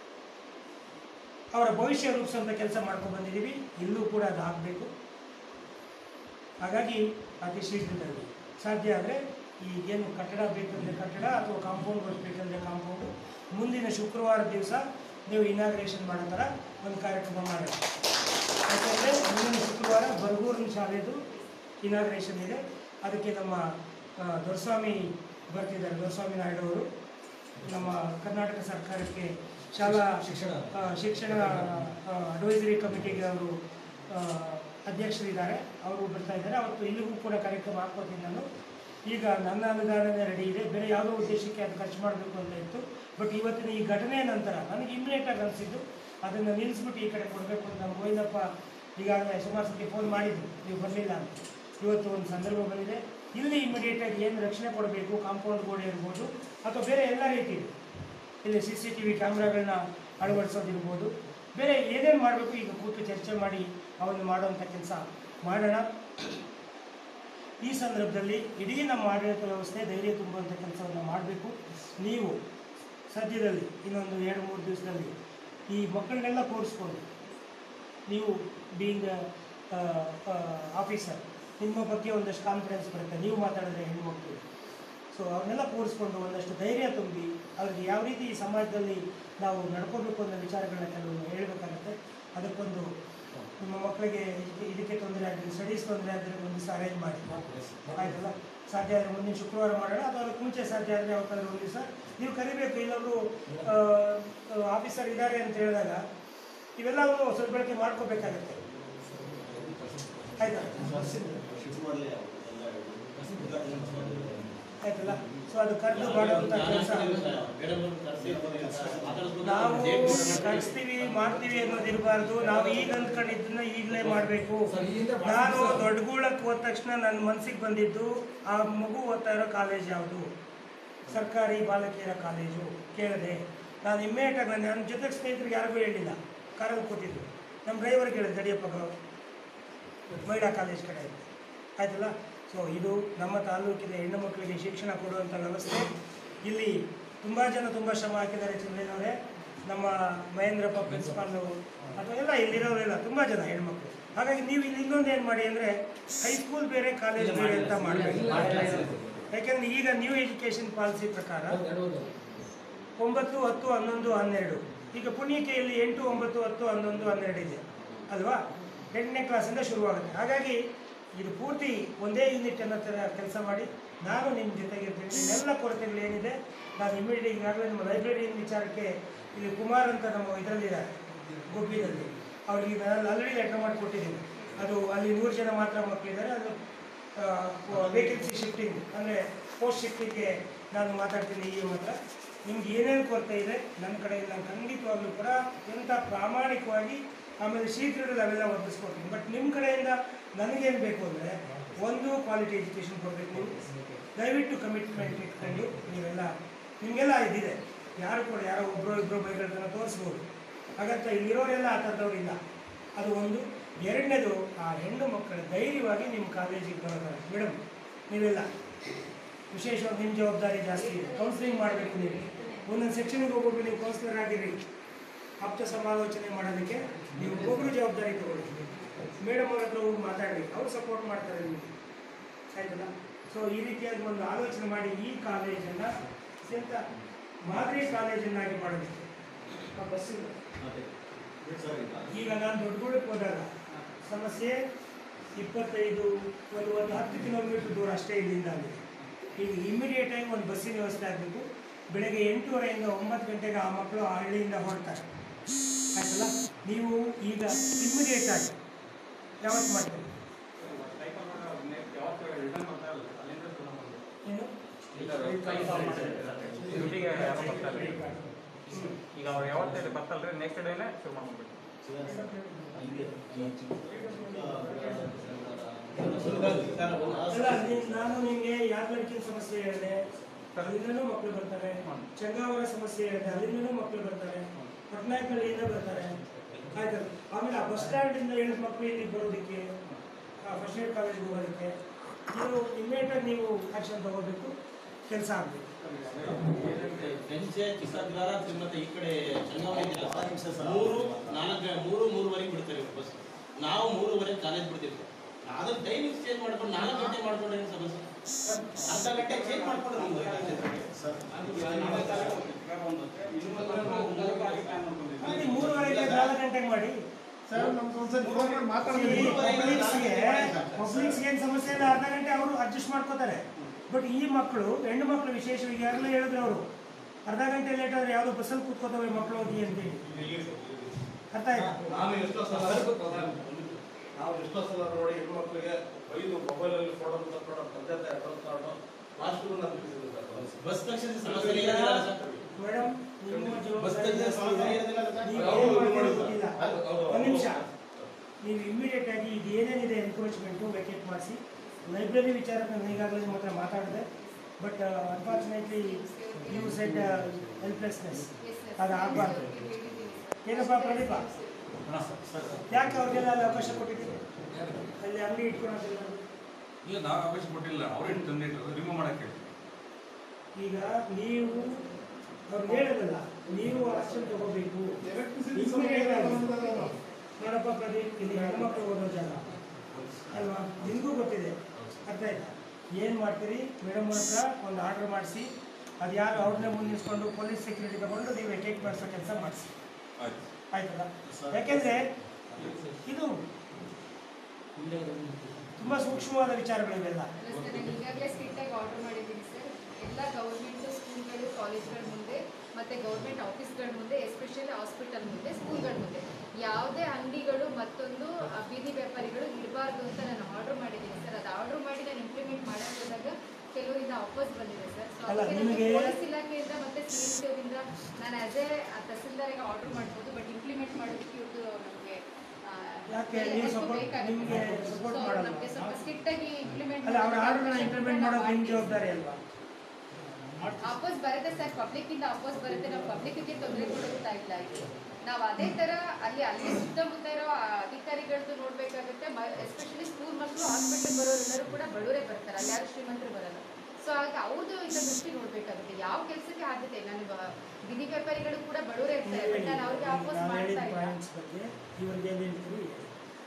ಅವರ ಭವಿಷ್ಯ ರೂಪಿಸುವಂಥ ಕೆಲಸ ಮಾಡ್ಕೊಂಡು ಬಂದಿದ್ದೀವಿ ಇಲ್ಲೂ ಕೂಡ ಅದು ಆಗಬೇಕು ಹಾಗಾಗಿ ಅತಿ ಶೀಘ್ರದಲ್ಲಿ ಸಾಧ್ಯ ಆದರೆ ಈಗೇನು ಕಟ್ಟಡ ಬೇಕಂದರೆ ಕಟ್ಟಡ ಅಥವಾ ಕಾಂಪೌಂಡ್ ವರ್ಕ್ ಬೇಕಂದರೆ ಕಾಂಪೌಂಡು ಮುಂದಿನ ಶುಕ್ರವಾರ ದಿವಸ ನೀವು ಇನಾಗ್ರೇಷನ್ ಮಾಡೋ ಥರ ಒಂದು ಕಾರ್ಯಕ್ರಮ ಮಾಡೋಣ ಯಾಕೆಂದರೆ ಮುಂದಿನ ಶುಕ್ರವಾರ ಬರಗೂರಿನ ಶಾಲೆದು ಇನಾಗ್ರೇಷನ್ ಇದೆ ಅದಕ್ಕೆ ನಮ್ಮ ಆ, ದೊರೆಸ್ವಾಮಿ ಬರ್ತಿದ್ದಾರೆ ದೊರೆಸ್ವಾಮಿ ನಾಯ್ಡು ಅವರು ನಮ್ಮ ಕರ್ನಾಟಕ ಸರ್ಕಾರಕ್ಕೆ ಶಾಲಾ ಶಿಕ್ಷಣ. ಆ, ಶಿಕ್ಷಣ ಅಡ್ವೈಸರಿ ಕಮಿಟಿಗೆ ಅವರು ಆ, ಅಧ್ಯಕ್ಷರಿದ್ದಾರೆ ಅವರು ಬರ್ತಾ ಇದ್ದಾರೆ ಅವತ್ತು ಇಲ್ಲಿಗೂ ಕೂಡ ಕಾರ್ಯಕ್ರಮ ಹಾಕ್ಕೋತೀನಿ ನಾನು ಈಗ ನನ್ನ ಅನುದಾನನೇ ರೆಡಿ ಇದೆ ಬೇರೆ ಯಾವುದೋ ಉದ್ದೇಶಕ್ಕೆ ಅದು ಖರ್ಚು ಮಾಡಬೇಕು ಅಂತ ಇತ್ತು ಬಟ್ ಇವತ್ತಿನ ಈ ಘಟನೆಯ ನಂತರ ನನಗೆ ಇಮ್ಮಿಡಿಯೇಟಾಗಿ ಅನಿಸಿದ್ದು ಅದನ್ನು ನಿಲ್ಲಿಸ್ಬಿಟ್ಟು ಈ ಕಡೆ ಕೊಡಬೇಕು ಅಂತ ನಮ್ಮ ಗೋವಿಂದಪ್ಪ ಈಗಾಗಲೇ ಸುಮಾರು ಸತಿ ಫೋನ್ ಮಾಡಿದ್ದು ನೀವು ಬರಲಿಲ್ಲ ಅಂತ ಇವತ್ತು ಒಂದು ಸಂದರ್ಭ ಬಂದಿದೆ ಇಲ್ಲಿ ಇಮಿಡಿಯೇಟಾಗಿ ಏನು ರಕ್ಷಣೆ ಕೊಡಬೇಕು ಕಾಂಪೌಂಡ್ ಗೋಡೆ ಇರ್ಬೋದು ಅಥವಾ ಬೇರೆ ಎಲ್ಲ ರೀತಿ ಇಲ್ಲಿ ಸಿ ಸಿ ಟಿ ವಿ ಕ್ಯಾಮ್ರಾಗಳನ್ನ ಅಳವಡಿಸೋದಿರ್ಬೋದು ಬೇರೆ ಏನೇನು ಮಾಡಬೇಕು ಈಗ ಕೂತು ಚರ್ಚೆ ಮಾಡಿ ಅವನ್ನು ಮಾಡುವಂಥ ಕೆಲಸ ಮಾಡೋಣ ಈ ಸಂದರ್ಭದಲ್ಲಿ ಇಡೀ ನಮ್ಮ ಆಡಳಿತ ವ್ಯವಸ್ಥೆ ಧೈರ್ಯ ತುಂಬುವಂಥ ಕೆಲಸವನ್ನು ಮಾಡಬೇಕು ನೀವು ಸದ್ಯದಲ್ಲಿ ಇನ್ನೊಂದು ಎರಡು ಮೂರು ದಿವಸದಲ್ಲಿ ಈ ಮಕ್ಕಳನ್ನೆಲ್ಲ ಕೂರಿಸ್ಕೊಂಡು ನೀವು ಬೀಯಿಂಗ್ ಆಫೀಸರ್ ನಿಮ್ಮ ಬಗ್ಗೆ ಒಂದಷ್ಟು ಕಾನ್ಫಿಡೆನ್ಸ್ ಬರುತ್ತೆ ನೀವು ಮಾತಾಡಿದ್ರೆ ಹೆಣ್ಮಕ್ಳು ಸೊ ಅವ್ರನ್ನೆಲ್ಲ ಕೂರಿಸ್ಕೊಂಡು ಒಂದಷ್ಟು ಧೈರ್ಯ ತುಂಬಿ ಅವ್ರಿಗೆ ಯಾವ ರೀತಿ ಈ ಸಮಾಜದಲ್ಲಿ ನಾವು ನಡ್ಕೋಬೇಕು ಅನ್ನೋ ವಿಚಾರಗಳನ್ನ ಕೆಲವು ಹೇಳಬೇಕಾಗತ್ತೆ ಅದಕ್ಕೊಂದು ನಿಮ್ಮ ಮಕ್ಕಳಿಗೆ ಇದಕ್ಕೆ- ಇದಕ್ಕೆ ತೊಂದರೆ ಆಗಿದ್ರೆ ಸ್ಟಡೀಸ್ ತೊಂದರೆ ಆಗಿದ್ರೆ ಒಂದು ದಿವಸ ಅರೇಂಜ್ ಮಾಡಿ ಆಯ್ತಲ್ಲ ಸಾಧ್ಯ ಆದರೆ ಮುಂದಿನ ಶುಕ್ರವಾರ ಮಾಡೋಣ ಅಥವಾ ಅದಕ್ಕೆ ಮುಂಚೆ ಸಾಧ್ಯ ಆದರೆ ಯಾವತ್ತಾದ್ರೂ ಒಂದು ದಿವಸ ನೀವು ಕರಿಬೇಕು ಇಲ್ಲೊಬ್ರು ಆಫೀಸರ್ ಇದ್ದಾರೆ ಅಂತ ಹೇಳಿದಾಗ ಇವೆಲ್ಲವನ್ನು ಸದ್ಬಳಕೆ ಮಾಡ್ಕೋಬೇಕಾಗತ್ತೆ ಆಯ್ತಾ ಆಯ್ತಲ್ಲ ಸೊ ಅದು ಕರೆದು ಮಾಡುವಂಥ ಕೆಲಸ ನಾವು ಕಳಿಸ್ತೀವಿ ಮಾಡ್ತೀವಿ ಅನ್ನೋದಿರಬಾರ್ದು ನಾವು ಈಗ ಅಂದ್ಕೊಂಡಿದ್ದನ್ನ ಈಗಲೇ ಮಾಡಬೇಕು ನಾನು ದೊಡ್ಡಗೂಳಕ್ಕೆ ಹೋದ ತಕ್ಷಣ ನನ್ನ ಮನಸ್ಸಿಗೆ ಬಂದಿದ್ದು ಆ ಮಗು ಓದ್ತಾ ಇರೋ ಕಾಲೇಜ್ ಯಾವುದು ಸರ್ಕಾರಿ ಬಾಲಕಿಯರ ಕಾಲೇಜು ಕೇಳಿದೆ ನಾನು ಇಮ್ಮಿಡಿಯೇಟಾಗಿ ನನ್ನ ನನ್ನ ಜೊತೆ ಸ್ನೇಹಿತರಿಗೆ ಯಾರಿಗೂ ಹೇಳಿಲ್ಲ ಕಾರಲ್ಲಿ ಕೂತಿದ್ದು ನಮ್ಮ ಡ್ರೈವರ್ಗೆ ಹೇಳಿದೆ ತಡಿಯಪ್ಪ ಗೌ ಮಹಿಳಾ ಕಾಲೇಜ್ ಕಡೆ ಇದೆ. ಆಯ್ತಲ್ಲ ಸೊ ಇದು ನಮ್ಮ ತಾಲೂಕಿನ ಹೆಣ್ಣು ಮಕ್ಕಳಿಗೆ ಶಿಕ್ಷಣ ಕೊಡುವಂಥ ವ್ಯವಸ್ಥೆ ಇಲ್ಲಿ ತುಂಬ ಜನ ತುಂಬ ಶ್ರಮ ಹಾಕಿದ್ದಾರೆ ಚಂದ್ರನವರೇ ನಮ್ಮ ಮಹೇಂದ್ರಪ್ಪ ಪ್ರಿನ್ಸಿಪಾಲು ಅಥವಾ ಎಲ್ಲ ಇಲ್ಲಿರೋರೆಲ್ಲ ತುಂಬ ಜನ ಹೆಣ್ಮಕ್ಳು ಹಾಗಾಗಿ ನೀವು ಇಲ್ಲಿ ಇನ್ನೊಂದು ಏನು ಮಾಡಿ ಅಂದರೆ ಹೈಸ್ಕೂಲ್ ಬೇರೆ ಕಾಲೇಜ್ ಬೇರೆ ಅಂತ ಮಾಡಬೇಕು ಯಾಕೆಂದರೆ ಈಗ ನ್ಯೂ ಎಜುಕೇಷನ್ ಪಾಲಿಸಿ ಪ್ರಕಾರ ಒಂಬತ್ತು ಹತ್ತು ಹನ್ನೊಂದು ಹನ್ನೆರಡು ಈಗ ಪುಣ್ಯಕೆಯಲ್ಲಿ ಎಂಟು ಒಂಬತ್ತು ಹತ್ತು ಹನ್ನೊಂದು ಹನ್ನೆರಡು ಇದೆ ಅಲ್ವಾ ಎಂಟನೇ ಕ್ಲಾಸಿಂದ ಶುರುವಾಗುತ್ತೆ ಹಾಗಾಗಿ ಇದು ಪೂರ್ತಿ ಒಂದೇ ಯೂನಿಟ್ ಅನ್ನೋ ಥರ ಕೆಲಸ ಮಾಡಿ ನಾನು ನಿಮ್ಮ ಜೊತೆಗಿರ್ತೀನಿ ನಿಮ್ಮೆಲ್ಲ ಕೊರತೆಗಳು ಏನಿದೆ ನಾನು ಇಮಿಡಿಯೇಟ್ ಈಗಾಗಲೇ ನಮ್ಮ ಲೈಬ್ರರಿಯನ್ ವಿಚಾರಕ್ಕೆ ಇಲ್ಲಿ ಕುಮಾರ್ ಅಂತ ನಮ್ಮ ಇದರಲ್ಲಿದ್ದಾರೆ ಗುಬ್ಬಿದಲ್ಲಿ ಅವ್ರಿಗೆ ನಾನು ಆಲ್ರೆಡಿ ಲೆಟರ್ ಮಾಡಿ ಕೊಟ್ಟಿದ್ದೀನಿ ಅದು ಅಲ್ಲಿ ನೂರು ಜನ ಮಾತ್ರ ಮಕ್ಕಳಿದ್ದಾರೆ ಅದು ವೇಕೆನ್ಸಿ ಶಿಫ್ಟಿಂಗ್ ಅಂದರೆ ಪೋಸ್ಟ್ ಶಿಫ್ಟಿಂಗ್ಗೆ ನಾನು ಮಾತಾಡ್ತೀನಿ ಈ ಮಾತ್ರ ನಿಮ್ಗೆ ಏನೇನು ಕೊರತೆ ಇದೆ ನನ್ನ ಕಡೆಯಿಂದ ಖಂಡಿತವಾಗ್ಲೂ ಕೂಡ ಎಂಥ ಪ್ರಾಮಾಣಿಕವಾಗಿ ಆಮೇಲೆ ಶೀಘ್ರದಲ್ಲಿ ಅವೆಲ್ಲ ಒದಗಿಸ್ಕೊಡ್ತೀನಿ ಬಟ್ ನಿಮ್ಮ ಕಡೆಯಿಂದ ನನಗೇನು ಬೇಕು ಅಂದರೆ ಒಂದು ಕ್ವಾಲಿಟಿ ಎಜುಕೇಷನ್ ಕೊಡಬೇಕು ದಯವಿಟ್ಟು ಕಮಿಟ್ಮೆಂಟ್ ಇಟ್ಕೊಂಡು ನೀವೆಲ್ಲ ನಿಮಗೆಲ್ಲ ಇದಿದೆ ಯಾರು ಕೂಡ ಯಾರೋ ಒಬ್ಬರು ಇಬ್ಬರು ಬೈಗಳನ್ನ ತೋರಿಸ್ಬೋದು ಹಾಗಂತ ಇಲ್ಲಿರೋರೆಲ್ಲ ಆ ಥರದವ್ರು ಇಲ್ಲ ಅದು ಒಂದು ಎರಡನೇದು ಆ ಹೆಣ್ಣು ಮಕ್ಕಳ ಧೈರ್ಯವಾಗಿ ನಿಮ್ಮ ಕಾಲೇಜಿಗೆ ಬರೋದಾರೆ ಮೇಡಮ್ ನೀವೆಲ್ಲ ವಿಶೇಷವಾಗಿ ನಿಮ್ಮ ಜವಾಬ್ದಾರಿ ಜಾಸ್ತಿ ಇದೆ ಕೌನ್ಸಿಲಿಂಗ್ ಮಾಡಬೇಕು ನೀವು ಒಂದೊಂದು ಸೆಕ್ಷನ್ಗೆ ಹೋಗೋದು ನೀವು ಕೌನ್ಸಿಲರ್ ಆಗಿರಿ ಆಪ್ತ ಸಮಾಲೋಚನೆ ಮಾಡೋದಕ್ಕೆ ನೀವು ಒಬ್ಬರು ಜವಾಬ್ದಾರಿ ತಗೊಳ್ಳಿ ಮೇಡಮ್ ಅವ್ರ ಹತ್ರ ಹೋಗಿ ಮಾತಾಡಿ ಅವ್ರು ಸಪೋರ್ಟ್ ಮಾಡ್ತಾರೆ ನಿಮಗೆ ಆಯ್ತಲ್ಲ ಸೊ ಈ ರೀತಿಯಾಗಿ ಒಂದು ಆಲೋಚನೆ ಮಾಡಿ ಈ ಕಾಲೇಜನ್ನು ಅತ್ಯಂತ ಮಾದರಿ ಕಾಲೇಜನ್ನಾಗಿ ಮಾಡೋದಕ್ಕೆ ಆ ಬಸ್ಸಿಲ್ಲ ಈಗ ನಾನು ದೊಡ್ಡಗೂಡಕ್ಕೆ ಹೋದಾಗ ಸಮಸ್ಯೆ ಇಪ್ಪತ್ತೈದು ಒಂದು ಒಂದು ಹತ್ತು ಕಿಲೋಮೀಟ್ರ್ ದೂರ ಅಷ್ಟೇ ಇಲ್ಲಿಂದ ಅಲ್ಲಿ ಈಗ ಇಮಿಡಿಯೇಟಾಗಿ ಒಂದು ಬಸ್ಸಿನ ವ್ಯವಸ್ಥೆ ಆಗಬೇಕು ಬೆಳಗ್ಗೆ ಎಂಟೂವರೆಯಿಂದ ಒಂಬತ್ತು ಗಂಟೆಗೆ ಆ ಮಕ್ಕಳು ಆ ಹಳ್ಳಿಯಿಂದ ಹೊರಡ್ತಾರೆ ಆಯ್ತಲ್ಲ ನೀವು ಈಗ ಇಮಿಡಿಯೇಟ್ ಆಗಿ ಯಾವತ್ತು ಮಾಡ್ತೀರಿ ಏನು ಡ್ಯೂಟಿಗೆ ಯಾರೋ ಬರ್ತಾರೆ ಈಗ ಅವ್ರು ಯಾವತ್ತಲ್ಲಿ ಬರ್ತಲ್ರಿ ನೆಕ್ಸ್ಟ್ ಡೇನೇ ಶುರು ಮಾಡ್ಬಿಟ್ಟು ಅಲ್ಲ ನೀನ್- ನಾನು ನಿಮಗೆ ಯಾದಲಡ್ಕಿನ ಸಮಸ್ಯೆ ಹೇಳಿದೆ ಅಲ್ಲಿಂದನೂ ಮಕ್ಕಳು ಬರ್ತಾರೆ ಚಂಗಾವರ ಸಮಸ್ಯೆ ಹೇಳಿದೆ ಅಲ್ಲಿಂದನೂ ಮಕ್ಕಳು ಬರ್ತಾರೆ ಪಟ್ನಾಯಕನಹಳ್ಳಿಯಿಂದ ಬರ್ತಾರೆ ಆಯ್ತು ಆಮೇಲೆ ಆ ಬಸ್ ಸ್ಟ್ಯಾಂಡಿಂದ ಇಳಿದ ಮಕ್ಕಳು ಇಲ್ಲಿಗೆ ಬರೋದಕ್ಕೆ ಫಸ್ಟ್ ಏಡ್ ಕಾಲೇಜ್ಗೆ ಹೋಗೋದಕ್ಕೆ ನೀವು ಇಮ್ಮಿಡಿಯೇಟಾಗಿ ನೀವು ಆ್ಯಕ್ಷನ್ ತಗೋಬೇಕು ಕೆಲಸ ಆಗಬೇಕು ಬೆಂಚೆ ಚಿಕ್ಕದ್ವಾರ ಮತ್ತೆ ಈ ಕಡೆ ಚಂಗಾವಳಿ ಇದೆಯಲ್ಲ, ಮೂರು ನಾಲ್ಕು ಮೂರು ಮೂರುವರೆಗೆ ಬಿಡ್ತಾರೆ ಇವ್ರು ಬಸ್ ನಾವು ಮೂರುವರೆಗೆ ಕಾಲೇಜ್ ಬಿಡ್ತೀವಿ ಅದ್ರ ಟೈಮಿಂಗ್ ಚೇಂಜ್ ಮಾಡ್ಕೊಂಡು ನಾಲ್ಕು ಗಂಟೆ ಮಾಡ್ಕೊಂಡ್ರೆ ಏನು ಸಮಸ್ಯೆ ಅರ್ಧ ಗಂಟೆ ಚೇಂಜ್ ಮಾಡ್ಕೊಂಡ್ರೆ ನಮ್ಗೆ ಅಲ್ಲಿ ಮೂರುವರೆಗೆ ನಾಲ್ಕು ಗಂಟೆಗೆ ಮಾಡಿ ಸರ್ ನಮ್ದು ಒಂದ್ಸರಿ ಫೋನ್ ಮಾತಾಡಿದ್ವಿ ಪಬ್ಲಿಕ್ಸ್ಗೆ ಪಬ್ಲಿಕ್ಸ್ಗೆ ಏನು ಸಮಸ್ಯೆ ಇಲ್ಲ ಅರ್ಧ ಗಂಟೆ ಅವರು ಅಡ್ಜಸ್ಟ್ ಮಾಡ್ಕೋತಾರೆ ಬಟ್ ಈ ಮಕ್ಕಳು ಹೆಣ್ಣು ಮಕ್ಕಳು ವಿಶೇಷವಾಗಿ ಈಗಾಗಲೇ ಹೇಳಿದ್ರು ಅವರು ಅರ್ಧ ಗಂಟೆ ಲೇಟ್ ಆದರೆ ಯಾವುದೋ ಬಸ್ಸಲ್ಲಿ ಕೂತ್ಕೋತವೆ ಮಕ್ಕಳು ಹೋಗಿ ಅಂತೇಳಿ ಅರ್ಥ ಆಯ್ತಾ ನಾನು ಎಷ್ಟೋ ಸಲ ನಾವು ಎಷ್ಟೋ ಸಲ ನೋಡಿ ಹೆಣ್ಮಕ್ಳಿಗೆ ಐದು ಮೊಬೈಲಲ್ಲಿ ಫೋಟೋ ತಕ್ಕೊಂಡು ತಂದೆ ತಾಯಿ address card washroom sir bus ತಕ್ಷಣ ಸಮಸ್ಯೆ ಇರೋದಿಲ್ಲ ಸರ್ ಮೇಡಮ್ ನಿಮ್ಮ ಬಸ್ ಜವಾಬ್ದಾರಿ ತಕ್ಷಣ ಸಮಸ್ಯೆ ಇರೋದಿಲ್ಲ ಸರ್ ನೀವು ಹೌದು, ಏನ್ ಹೌದು, ಮಾಡ್ತೀರೋ ಹೌದು. ಗೊತ್ತಿಲ್ಲ. ಹೌದು, ಹೌದು, ಒಂದು ನಿಮಿಷ ಹೌದು. ನೀವು ಇಮಿಡಿಯೇಟ್ ಆಗಿ ಇದು ಏನೇನಿದೆ ಎನ್ಕ್ರೋಚ್ಮೆಂಟು ವೆಕೇಟ್ ಮಾಡಿಸಿ ಲೈಬ್ರರಿ ವಿಚಾರ ನಾನು ಈಗಾಗಲೇ ನಿಮ್ಮ ಹತ್ರ ಮಾತಾಡಿದೆ but unfortunately you said helplessness ಅದು ಆಗಬಾರ್ದು ಏನಪ್ಪ ಪ್ರದೀಪ ಯಾಕೆ ಅವ್ರಿಗೆಲ್ಲ ಅಲ್ಲಿ ಅವಕಾಶ ಕೊಟ್ಟಿದ್ದೀರಿ ಅಲ್ಲಿ ಅಂಗಡಿ ಇಟ್ಕೊಳೋದಿಲ್ಲ ಇಲ್ಲ ನಾವು ಅವಕಾಶ ಕೊಟ್ಟಿಲ್ಲ ಅವ್ರೇ ತಂದಿಟ್ಟು ರಿಮೂವ್ ಮಾಡಕ್ಕೆ ಈಗ ನೀವು ಅವ್ರು ಹೇಳೋದಲ್ಲ ನೀವು ಆಕ್ಷನ್ ತಗೋಬೇಕು Immediate ಆಗಿ. ನೋಡಪ್ಪ ಪ್ರದೀಪ್ ಇಲ್ಲಿ ಹೆಣ್ಮಕ್ಳು ಓದೋ ಜಾಗ ಅಲ್ವಾ ನಿಮಗೂ ಗೊತ್ತಿದೆ ಅರ್ಥ ಆಯ್ತಾ ಏನು ಮಾಡ್ತೀರಿ ಮೇಡಮ್ ಹತ್ರ ಒಂದು ಆರ್ಡರ್ ಮಾಡಿಸಿ ಅದು ಯಾರು ಅವ್ರನ್ನೇ ಮುಂದೆ ನಿಲ್ಸ್ಕೊಂಡು ಪೊಲೀಸ್ ಸೆಕ್ಯೂರಿಟಿ ತಗೊಂಡು ನೀವು ವೆಕೇಟ್ ಮಾಡಿಸೋ ಕೆಲಸ ಮಾಡಿಸಿ ಆಯ್ತು ಆಯ್ತಲ್ಲ ಯಾಕೆಂದ್ರೆ ಇದು ತುಂಬ ಸೂಕ್ಷ್ಮವಾದ ವಿಚಾರಗಳಿವೆಲ್ಲ ಅಲ್ಲ ಸರ್ ನಾನು ಈಗಾಗಲೇ ಸ್ಟ್ರಿಕ್ಟಾಗಿ ಆರ್ಡರ್ ಮಾಡಿದ್ದೀನಿ ಸರ್ ಎಲ್ಲ ಗೌರ್ಮೆಂಟ್ ಸ್ಕೂಲ್ಗಳು ಕಾಲೇಜ್ಗಳ ಮುಂದೆ ಮತ್ತೆ ಗೌರ್ಮೆಂಟ್ ಆಫೀಸ್ಗಳ ಮುಂದೆ ಎಸ್ಪೆಷಲಿ ಹಾಸ್ಪಿಟಲ್ ಮುಂದೆ ಸ್ಕೂಲ್ಗಳ ಮುಂದೆ ಯಾವುದೇ ಅಂಗಡಿಗಳು ಮತ್ತೊಂದು ಆ, ಬೀದಿ ವ್ಯಾಪಾರಿಗಳು ಇರಬಾರ್ದು ಅಂತ ನಾನು ಆರ್ಡರ್ ಮಾಡಿದ್ದೀನಿ ಸರ್ ಅದು ಆರ್ಡರ್ ಮಾಡಿ ನಾನು ಇಂಪ್ಲಿಮೆಂಟ್ ಮಾಡಕ್ಕೆ ಹೋದಾಗ ಕೆಲವರಿಂದ ವಾಪಸ್ ಬಂದಿದೆ ಸರ್ ಸೊ ಅಲ್ಲ, ಅದಕ್ಕೆ ನನಗೆ ನಿಮಗೆ- ಪೊಲೀಸ್ ಇಲಾಖೆಯಿಂದ ಮತ್ತೆ ಸಿ ಎಂ ಅವರಿಂದ ನಾನು ಆಸ್ ಎ ತಹಸೀಲ್ದಾರಿಗೆ ಆರ್ಡರ್ ಮಾಡ್ಬೋದು ಬಟ್ ಇಂಪ್ಲಿಮೆಂಟ್ ಮಾಡೋದಕ್ಕೆ ಇವ್ರದ್ದು ನಮಗೆ ಯಾಕೆ ನೀವು support- ನಿಮ್ಗೆ support ಮಾಡಲ್ವಾ? ನಮಗೆ ಸ್ವಲ್ಪ ಸ್ಟ್ರಿಕ್ಟ್ ಆಗಿ ಇಂಪ್ಲಿಮೆಂಟ್ ಅಲ್ಲ ಅವ್ರ ಆರ್ಡರ್ನ ಇಂಪ್ಲಿಮೆಂಟ್ ಮಾಡೋದು ನಿಮ್ಮ ಜವಾಬ್ದಾರಿ ಅಲ್ವಾ ಅಪೋಸ್ ಬರುತ್ತೆ ಸರ್ ಪಬ್ಲಿಕ್ ಇಂದ ಅಪೋಸ್ ಬರುತ್ತೆ ನಾವು ಪಬ್ಲಿಕ್ಗೆ ತೊಂದರೆ ಕೊಡುತ್ತಾ ಇಲ್ಲ ಇಲ್ಲಿ ನಾವು ಅದೇ ತರ ಅಲ್ಲಿ ಅಲ್ಲಿ ಸುತ್ತಮುತ್ತ ಇರೋ ಆ ಅಧಿಕಾರಿಗಳದ್ದು ನೋಡ್ಬೇಕಾಗುತ್ತೆ ಎಸ್ಪೆಷಲಿ ಸ್ಕೂಲ್ ಮಕ್ಕಳು ಹಾಸ್ಪಿಟಲ್ ಬರೋರೆಲ್ಲರೂ ಕೂಡ ಬಡವರೇ ಬರ್ತಾರೆ ಅಲ್ಲಿ ಯಾರು ಶ್ರೀಮಂತರು ಬರಲ್ಲ ಸೊ ಹಾಗೆ ಅವ್ರದ್ದು ಇಂದ ದೃಷ್ಟಿ ನೋಡ್ಬೇಕಾಗುತ್ತೆ ಯಾವ ಕೆಲಸಕ್ಕೆ ಆದ್ಯತೆ ನಾನು ಬ- ಬೀದಿ ವ್ಯಾಪಾರಿಗಳು ಕೂಡ ಬಡವರೇ ಇರ್ತಾರೆ ಬಟ್ ನಾನು ಅವ್ರಿಗೆ ಅಪೋಸ್ ನಾನು ಹೇಳಿದ ಮಾಡ್ತಾ ಇಲ್ಲ ಪಾಯಿಂಟ್ಸ್ ಬಗ್ಗೆ ಇವ್ರಿಗೆ ಏನು ಹೇಳ್ತೀರಿ ಹೇಳಿ.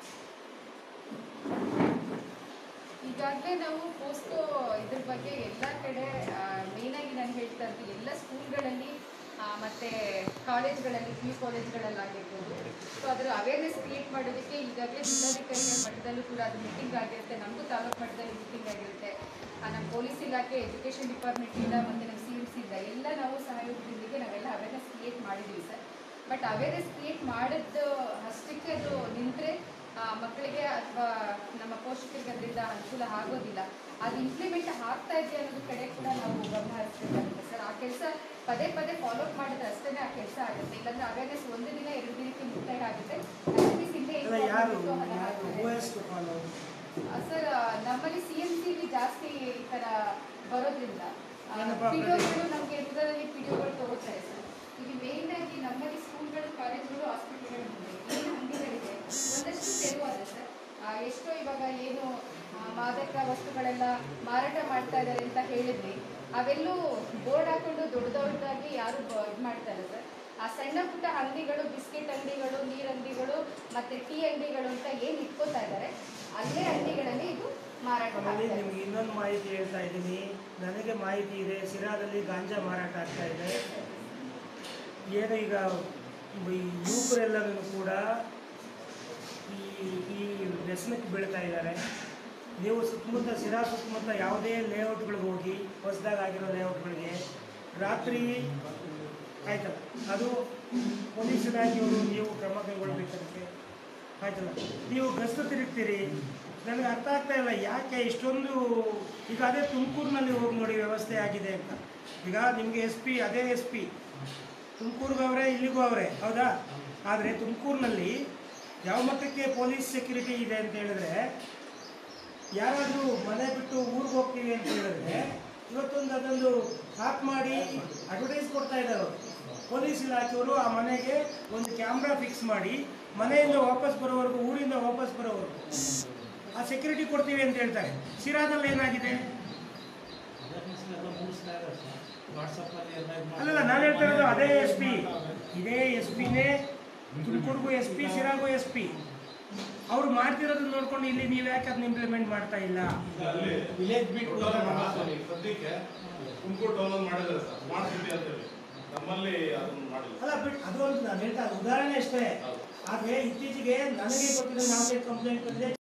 ಈಗಾಗಲೇ ನಾವು ಪೋಸ್ಟೋ ಇದ್ರ ಬಗ್ಗೆ ಎಲ್ಲ ಕಡೆ ಮೇಯ್ನಾಗಿ ನಾನು ಹೇಳ್ತಾ ಇರ್ತೀನಿ ಎಲ್ಲ ಸ್ಕೂಲ್ಗಳಲ್ಲಿ ಆ, ಮತ್ತೆ ಕಾಲೇಜ್ಗಳಲ್ಲಿ ಪಿ ಯು ಕಾಲೇಜ್ಗಳಲ್ಲಾಗಿರ್ಬೋದು ಸೊ ಅದರ ಅವೇರ್ನೆಸ್ ಕ್ರಿಯೇಟ್ ಮಾಡೋದಕ್ಕೆ ಈಗಾಗಲೇ ಜಿಲ್ಲಾಧಿಕಾರಿಗಳ ಮಟ್ಟದಲ್ಲೂ ಕೂಡ ಅದು ಮೀಟಿಂಗ್ ಆಗಿರುತ್ತೆ ನಮಗೂ ತಾಲೂಕು ಮಟ್ಟದಲ್ಲಿ ಮೀಟಿಂಗ್ ಆಗಿರುತ್ತೆ ಆ, ನಮ್ಮ ಪೊಲೀಸ್ ಇಲಾಖೆ ಎಜುಕೇಷನ್ ಡಿಪಾರ್ಟ್ಮೆಂಟಿಂದ ಮತ್ತು ನಮ್ಮ ಸಿ ಎಮ್ ಸಿಯಿಂದ ಎಲ್ಲ ನಾವು ಸಹಯೋಗದೊಂದಿಗೆ ನಾವೆಲ್ಲ ಅವೇರ್ನೆಸ್ ಕ್ರಿಯೇಟ್ ಮಾಡಿದ್ದೀವಿ ಸರ್ ಬಟ್ ಅವೇರ್ನೆಸ್ ಕ್ರಿಯೇಟ್ ಮಾಡಿದ್ದು ಅಷ್ಟಕ್ಕೆ ಅದು ನಿಂತರೆ ಮಕ್ಕಳಿಗೆ ಅಥವಾ ನಮ್ಮ ಪೋಷಕರಿಗೆ ಅದರಿಂದ ಅನುಕೂಲ ಆಗೋದಿಲ್ಲ ಅದು ಇಂಪ್ಲಿಮೆಂಟ್ ಆಗ್ತಾ ಇದೆ ಅನ್ನೋದು ಕಡೆ ಕೂಡ ನಾವು ಗಮನ ಹರಿಸಬೇಕಾಗುತ್ತೆ ಸರ್ ಆ ಕೆಲಸ ಪದೇ ಪದೇ ಫಾಲೋ ಅಪ್ ಮಾಡಿದ್ರೆ ಅಷ್ಟೇ ಆ ಕೆಲಸ ಆಗುತ್ತೆ ಇಲ್ಲಾಂದ್ರೆ ಅವೇರ್ನೆಸ್ ಒಂದು ದಿನ ಎರಡು ದಿನಕ್ಕೆ ಮುಕ್ತಾಯ ಆಗುತ್ತೆ Activities ಹಿಂದೆ ಅಲ್ಲ ಯಾರು inform ಮಾಡ್ಬಿಟ್ಟು ಯಾರು ಹಾಗಾಗ್ತದೆ. ಹೂ ಹ್ಯಾಸ್ ಟು ಫಾಲೋ ಆ, ಸರ್ ಆ, ನಮ್ಮಲ್ಲಿ ಸಿ ಎಂ ಸಿ ಜಾಸ್ತಿ ಈ ಥರ ಬರೋದ್ರಿಂದ ಏನಪ್ಪ ಪಿಡಿಒಗಳು ನಮಗೆ ರೂರಲಲ್ಲಿ ಪಿಡಿಒಗಳು ತಗೋತಾರೆ ಸರ್ ಇಲ್ಲಿ ಮೇಯ್ನ್ ಆಗಿ ನಮ್ಮಲ್ಲಿ ಸ್ಕೂಲ್ಗಳು ಕಾಲೇಜ್ಗಳು ಹಾಸ್ಪಿಟಲ್ಗಳು ಮುಂದೆ ಏನು ಅಂಗಡಿಗಳಿದೆ ಒಂದಷ್ಟು ತೆರವಾದ ಸರ್ ಆ, ಎಷ್ಟೋ ಇವಾಗ ಏನು ಆ, ಮಾದಕ ವಸ್ತುಗಳೆಲ್ಲ ಮಾರಾಟ ಮಾಡ್ತಾ ಇದ್ದಾರೆ ಅಂತ ಹೇಳಿದ್ವಿ ಅವೆಲ್ಲೂ ಬೋರ್ಡ್ ಹಾಕೊಂಡು ದೊಡ್ಡ ದೊಡ್ಡದಾಗಿ ಯಾರು ಇದು ಮಾಡ್ತಾರೆ ಸರ್ ಆ ಸಣ್ಣ ಪುಟ್ಟ ಅಂಗಡಿಗಳು ಬಿಸ್ಕೆಟ್ ಅಂಗಡಿಗಳು ನೀರ್ ಅಂಗಡಿಗಳು ಮತ್ತೆ ಟೀ ಅಂಗಡಿಗಳು ಅಂತ ಏನು ಇಟ್ಕೋತಾ ಇದ್ದಾರೆ ಅಲ್ಲೇ ಅಂಗಡಿಗಳಲ್ಲಿ ಇದು ಮಾರಾಟ ಆಮೇಲೆ ಮಾಡ್ತಾರೆ ನಿಮ್ಗೆ ಇನ್ನೊಂದು ಮಾಹಿತಿ ಹೇಳ್ತಾ ಇದ್ದೀನಿ ನನಗೆ ಮಾಹಿತಿ ಇದೆ ಸಿರಾದಲ್ಲಿ ಗಾಂಜಾ ಮಾರಾಟ ಆಗ್ತಾ ಇದೆ ಏನು ಈಗ ಈ ಯುವಕರೆಲ್ಲರೂ ಕೂಡ ಈ ಈ ವ್ಯಸನಕ್ಕೆ ಬೀಳ್ತಾ ಇದ್ದಾರೆ ನೀವು ಸುತ್ತಮುತ್ತ ಸಿರಾ ಸುತ್ತಮುತ್ತ ಯಾವುದೇ ಲೇಔಟ್ಗಳಿಗೆ ಹೋಗಿ ಹೊಸದಾಗಿ ಆಗಿರೋ ಲೇಔಟ್ಗಳಿಗೆ ರಾತ್ರಿ ಆಯ್ತಲ್ಲ ಅದು ಪೊಲೀಸ್ ಇಲಾಖೆಯವರು ನೀವು ಕ್ರಮ ಕೈಗೊಳ್ಬೇಕಂತೆ ಆಯ್ತಲ್ಲ ನೀವು ಗಸ್ತು ತಿರುಗ್ತೀರಿ ನನಗೆ ಅರ್ಥ ಆಗ್ತಾ ಇಲ್ಲ ಯಾಕೆ ಇಷ್ಟೊಂದು ಈಗ ಅದೇ ತುಮಕೂರಿನಲ್ಲಿ ಹೋಗಿ ನೋಡಿ ವ್ಯವಸ್ಥೆ ಆಗಿದೆ ಅಂತ ಈಗ ನಿಮಗೆ ಎಸ್ ಪಿ ಅದೇ ಎಸ್ ಪಿ ತುಮಕೂರಿಗೂ ಅವರೇ ಇಲ್ಲಿಗೂ ಅವರೇ ಹೌದಾ ಆದರೆ ತುಮಕೂರಿನಲ್ಲಿ ಯಾವ ಮಟ್ಟಕ್ಕೆ ಪೊಲೀಸ್ ಸೆಕ್ಯೂರಿಟಿ ಇದೆ ಅಂತ ಹೇಳಿದ್ರೆ ಯಾರಾದರೂ ಮನೆ ಬಿಟ್ಟು ಊರಿಗೆ ಹೋಗ್ತೀವಿ ಅಂತ ಹೇಳಿದ್ರೆ ಇವತ್ತೊಂದು ಅದೊಂದು ಆಪ್ ಮಾಡಿ ಅಡ್ವರ್ಟೈಸ್ ಕೊಡ್ತಾ ಇದ್ದಾರೆ ಅವರು ಪೊಲೀಸ್ ಇಲಾಖೆಯವರು ಆ ಮನೆಗೆ ಒಂದು ಕ್ಯಾಮ್ರಾ ಫಿಕ್ಸ್ ಮಾಡಿ ಮನೆಯಿಂದ ವಾಪಸ್ ಬರೋವರೆಗೂ ಊರಿಂದ ವಾಪಸ್ ಬರೋವರೆಗೂ ಆ ಸೆಕ್ಯೂರಿಟಿ ಕೊಡ್ತೀವಿ ಅಂತ ಹೇಳ್ತಾರೆ ಸಿರಾದಲ್ಲಿ ಏನಾಗಿದೆ ಅಲ್ಲಲ್ಲ ನಾನು ಹೇಳ್ತಾ ಇರೋದು ಅದೇ ಎಸ್ ಪಿ ಇದೇ ಎಸ್ ಪಿನೇ ತುಮಕೂರಿಗೂ ಎಸ್ ಪಿ ಸಿರಾಗೂ ಎಸ್ ಪಿ ಅವ್ರು ಮಾಡ್ತಿರೋದನ್ನ ನೋಡ್ಕೊಂಡು ಇಲ್ಲಿ ನೀವು ಯಾಕೆ ಅದನ್ನ ಇಂಪ್ಲಿಮೆಂಟ್ ಮಾಡ್ತಾ ಇಲ್ಲ ಈಗ ಅಲ್ಲಿ ವಿಲೇಜ್ ಬಿಟ್ ಸದ್ಯಕ್ಕೆ ತುಮಕೂರು ಟೌನ್ ಮಾಡಿದ್ದಾರೆ ಸರ್ ಸ್ಮಾರ್ಟ್ ಸಿಟಿ ಅಂತೇಳಿ ನಮ್ಮಲ್ಲಿ ಅದನ್ನು ಮಾಡಿಲ್ಲ ಅಲ್ಲ ಬಿಟ್ ಅದು ಒಂದು ನಾನು ಹೇಳ್ತಾ ಇರೋದು ಉದಾಹರಣೆ ಅಷ್ಟೇ ಹೌದು. ಆದ್ರೆ ಇತ್ತೀಚೆಗೆ ನನಗೆ ಗೊತ್ತಿರೋ ನಾಲ್ಕೈದು ಕಂಪ್ಲೇಂಟ್ ಬಂದಿದೆ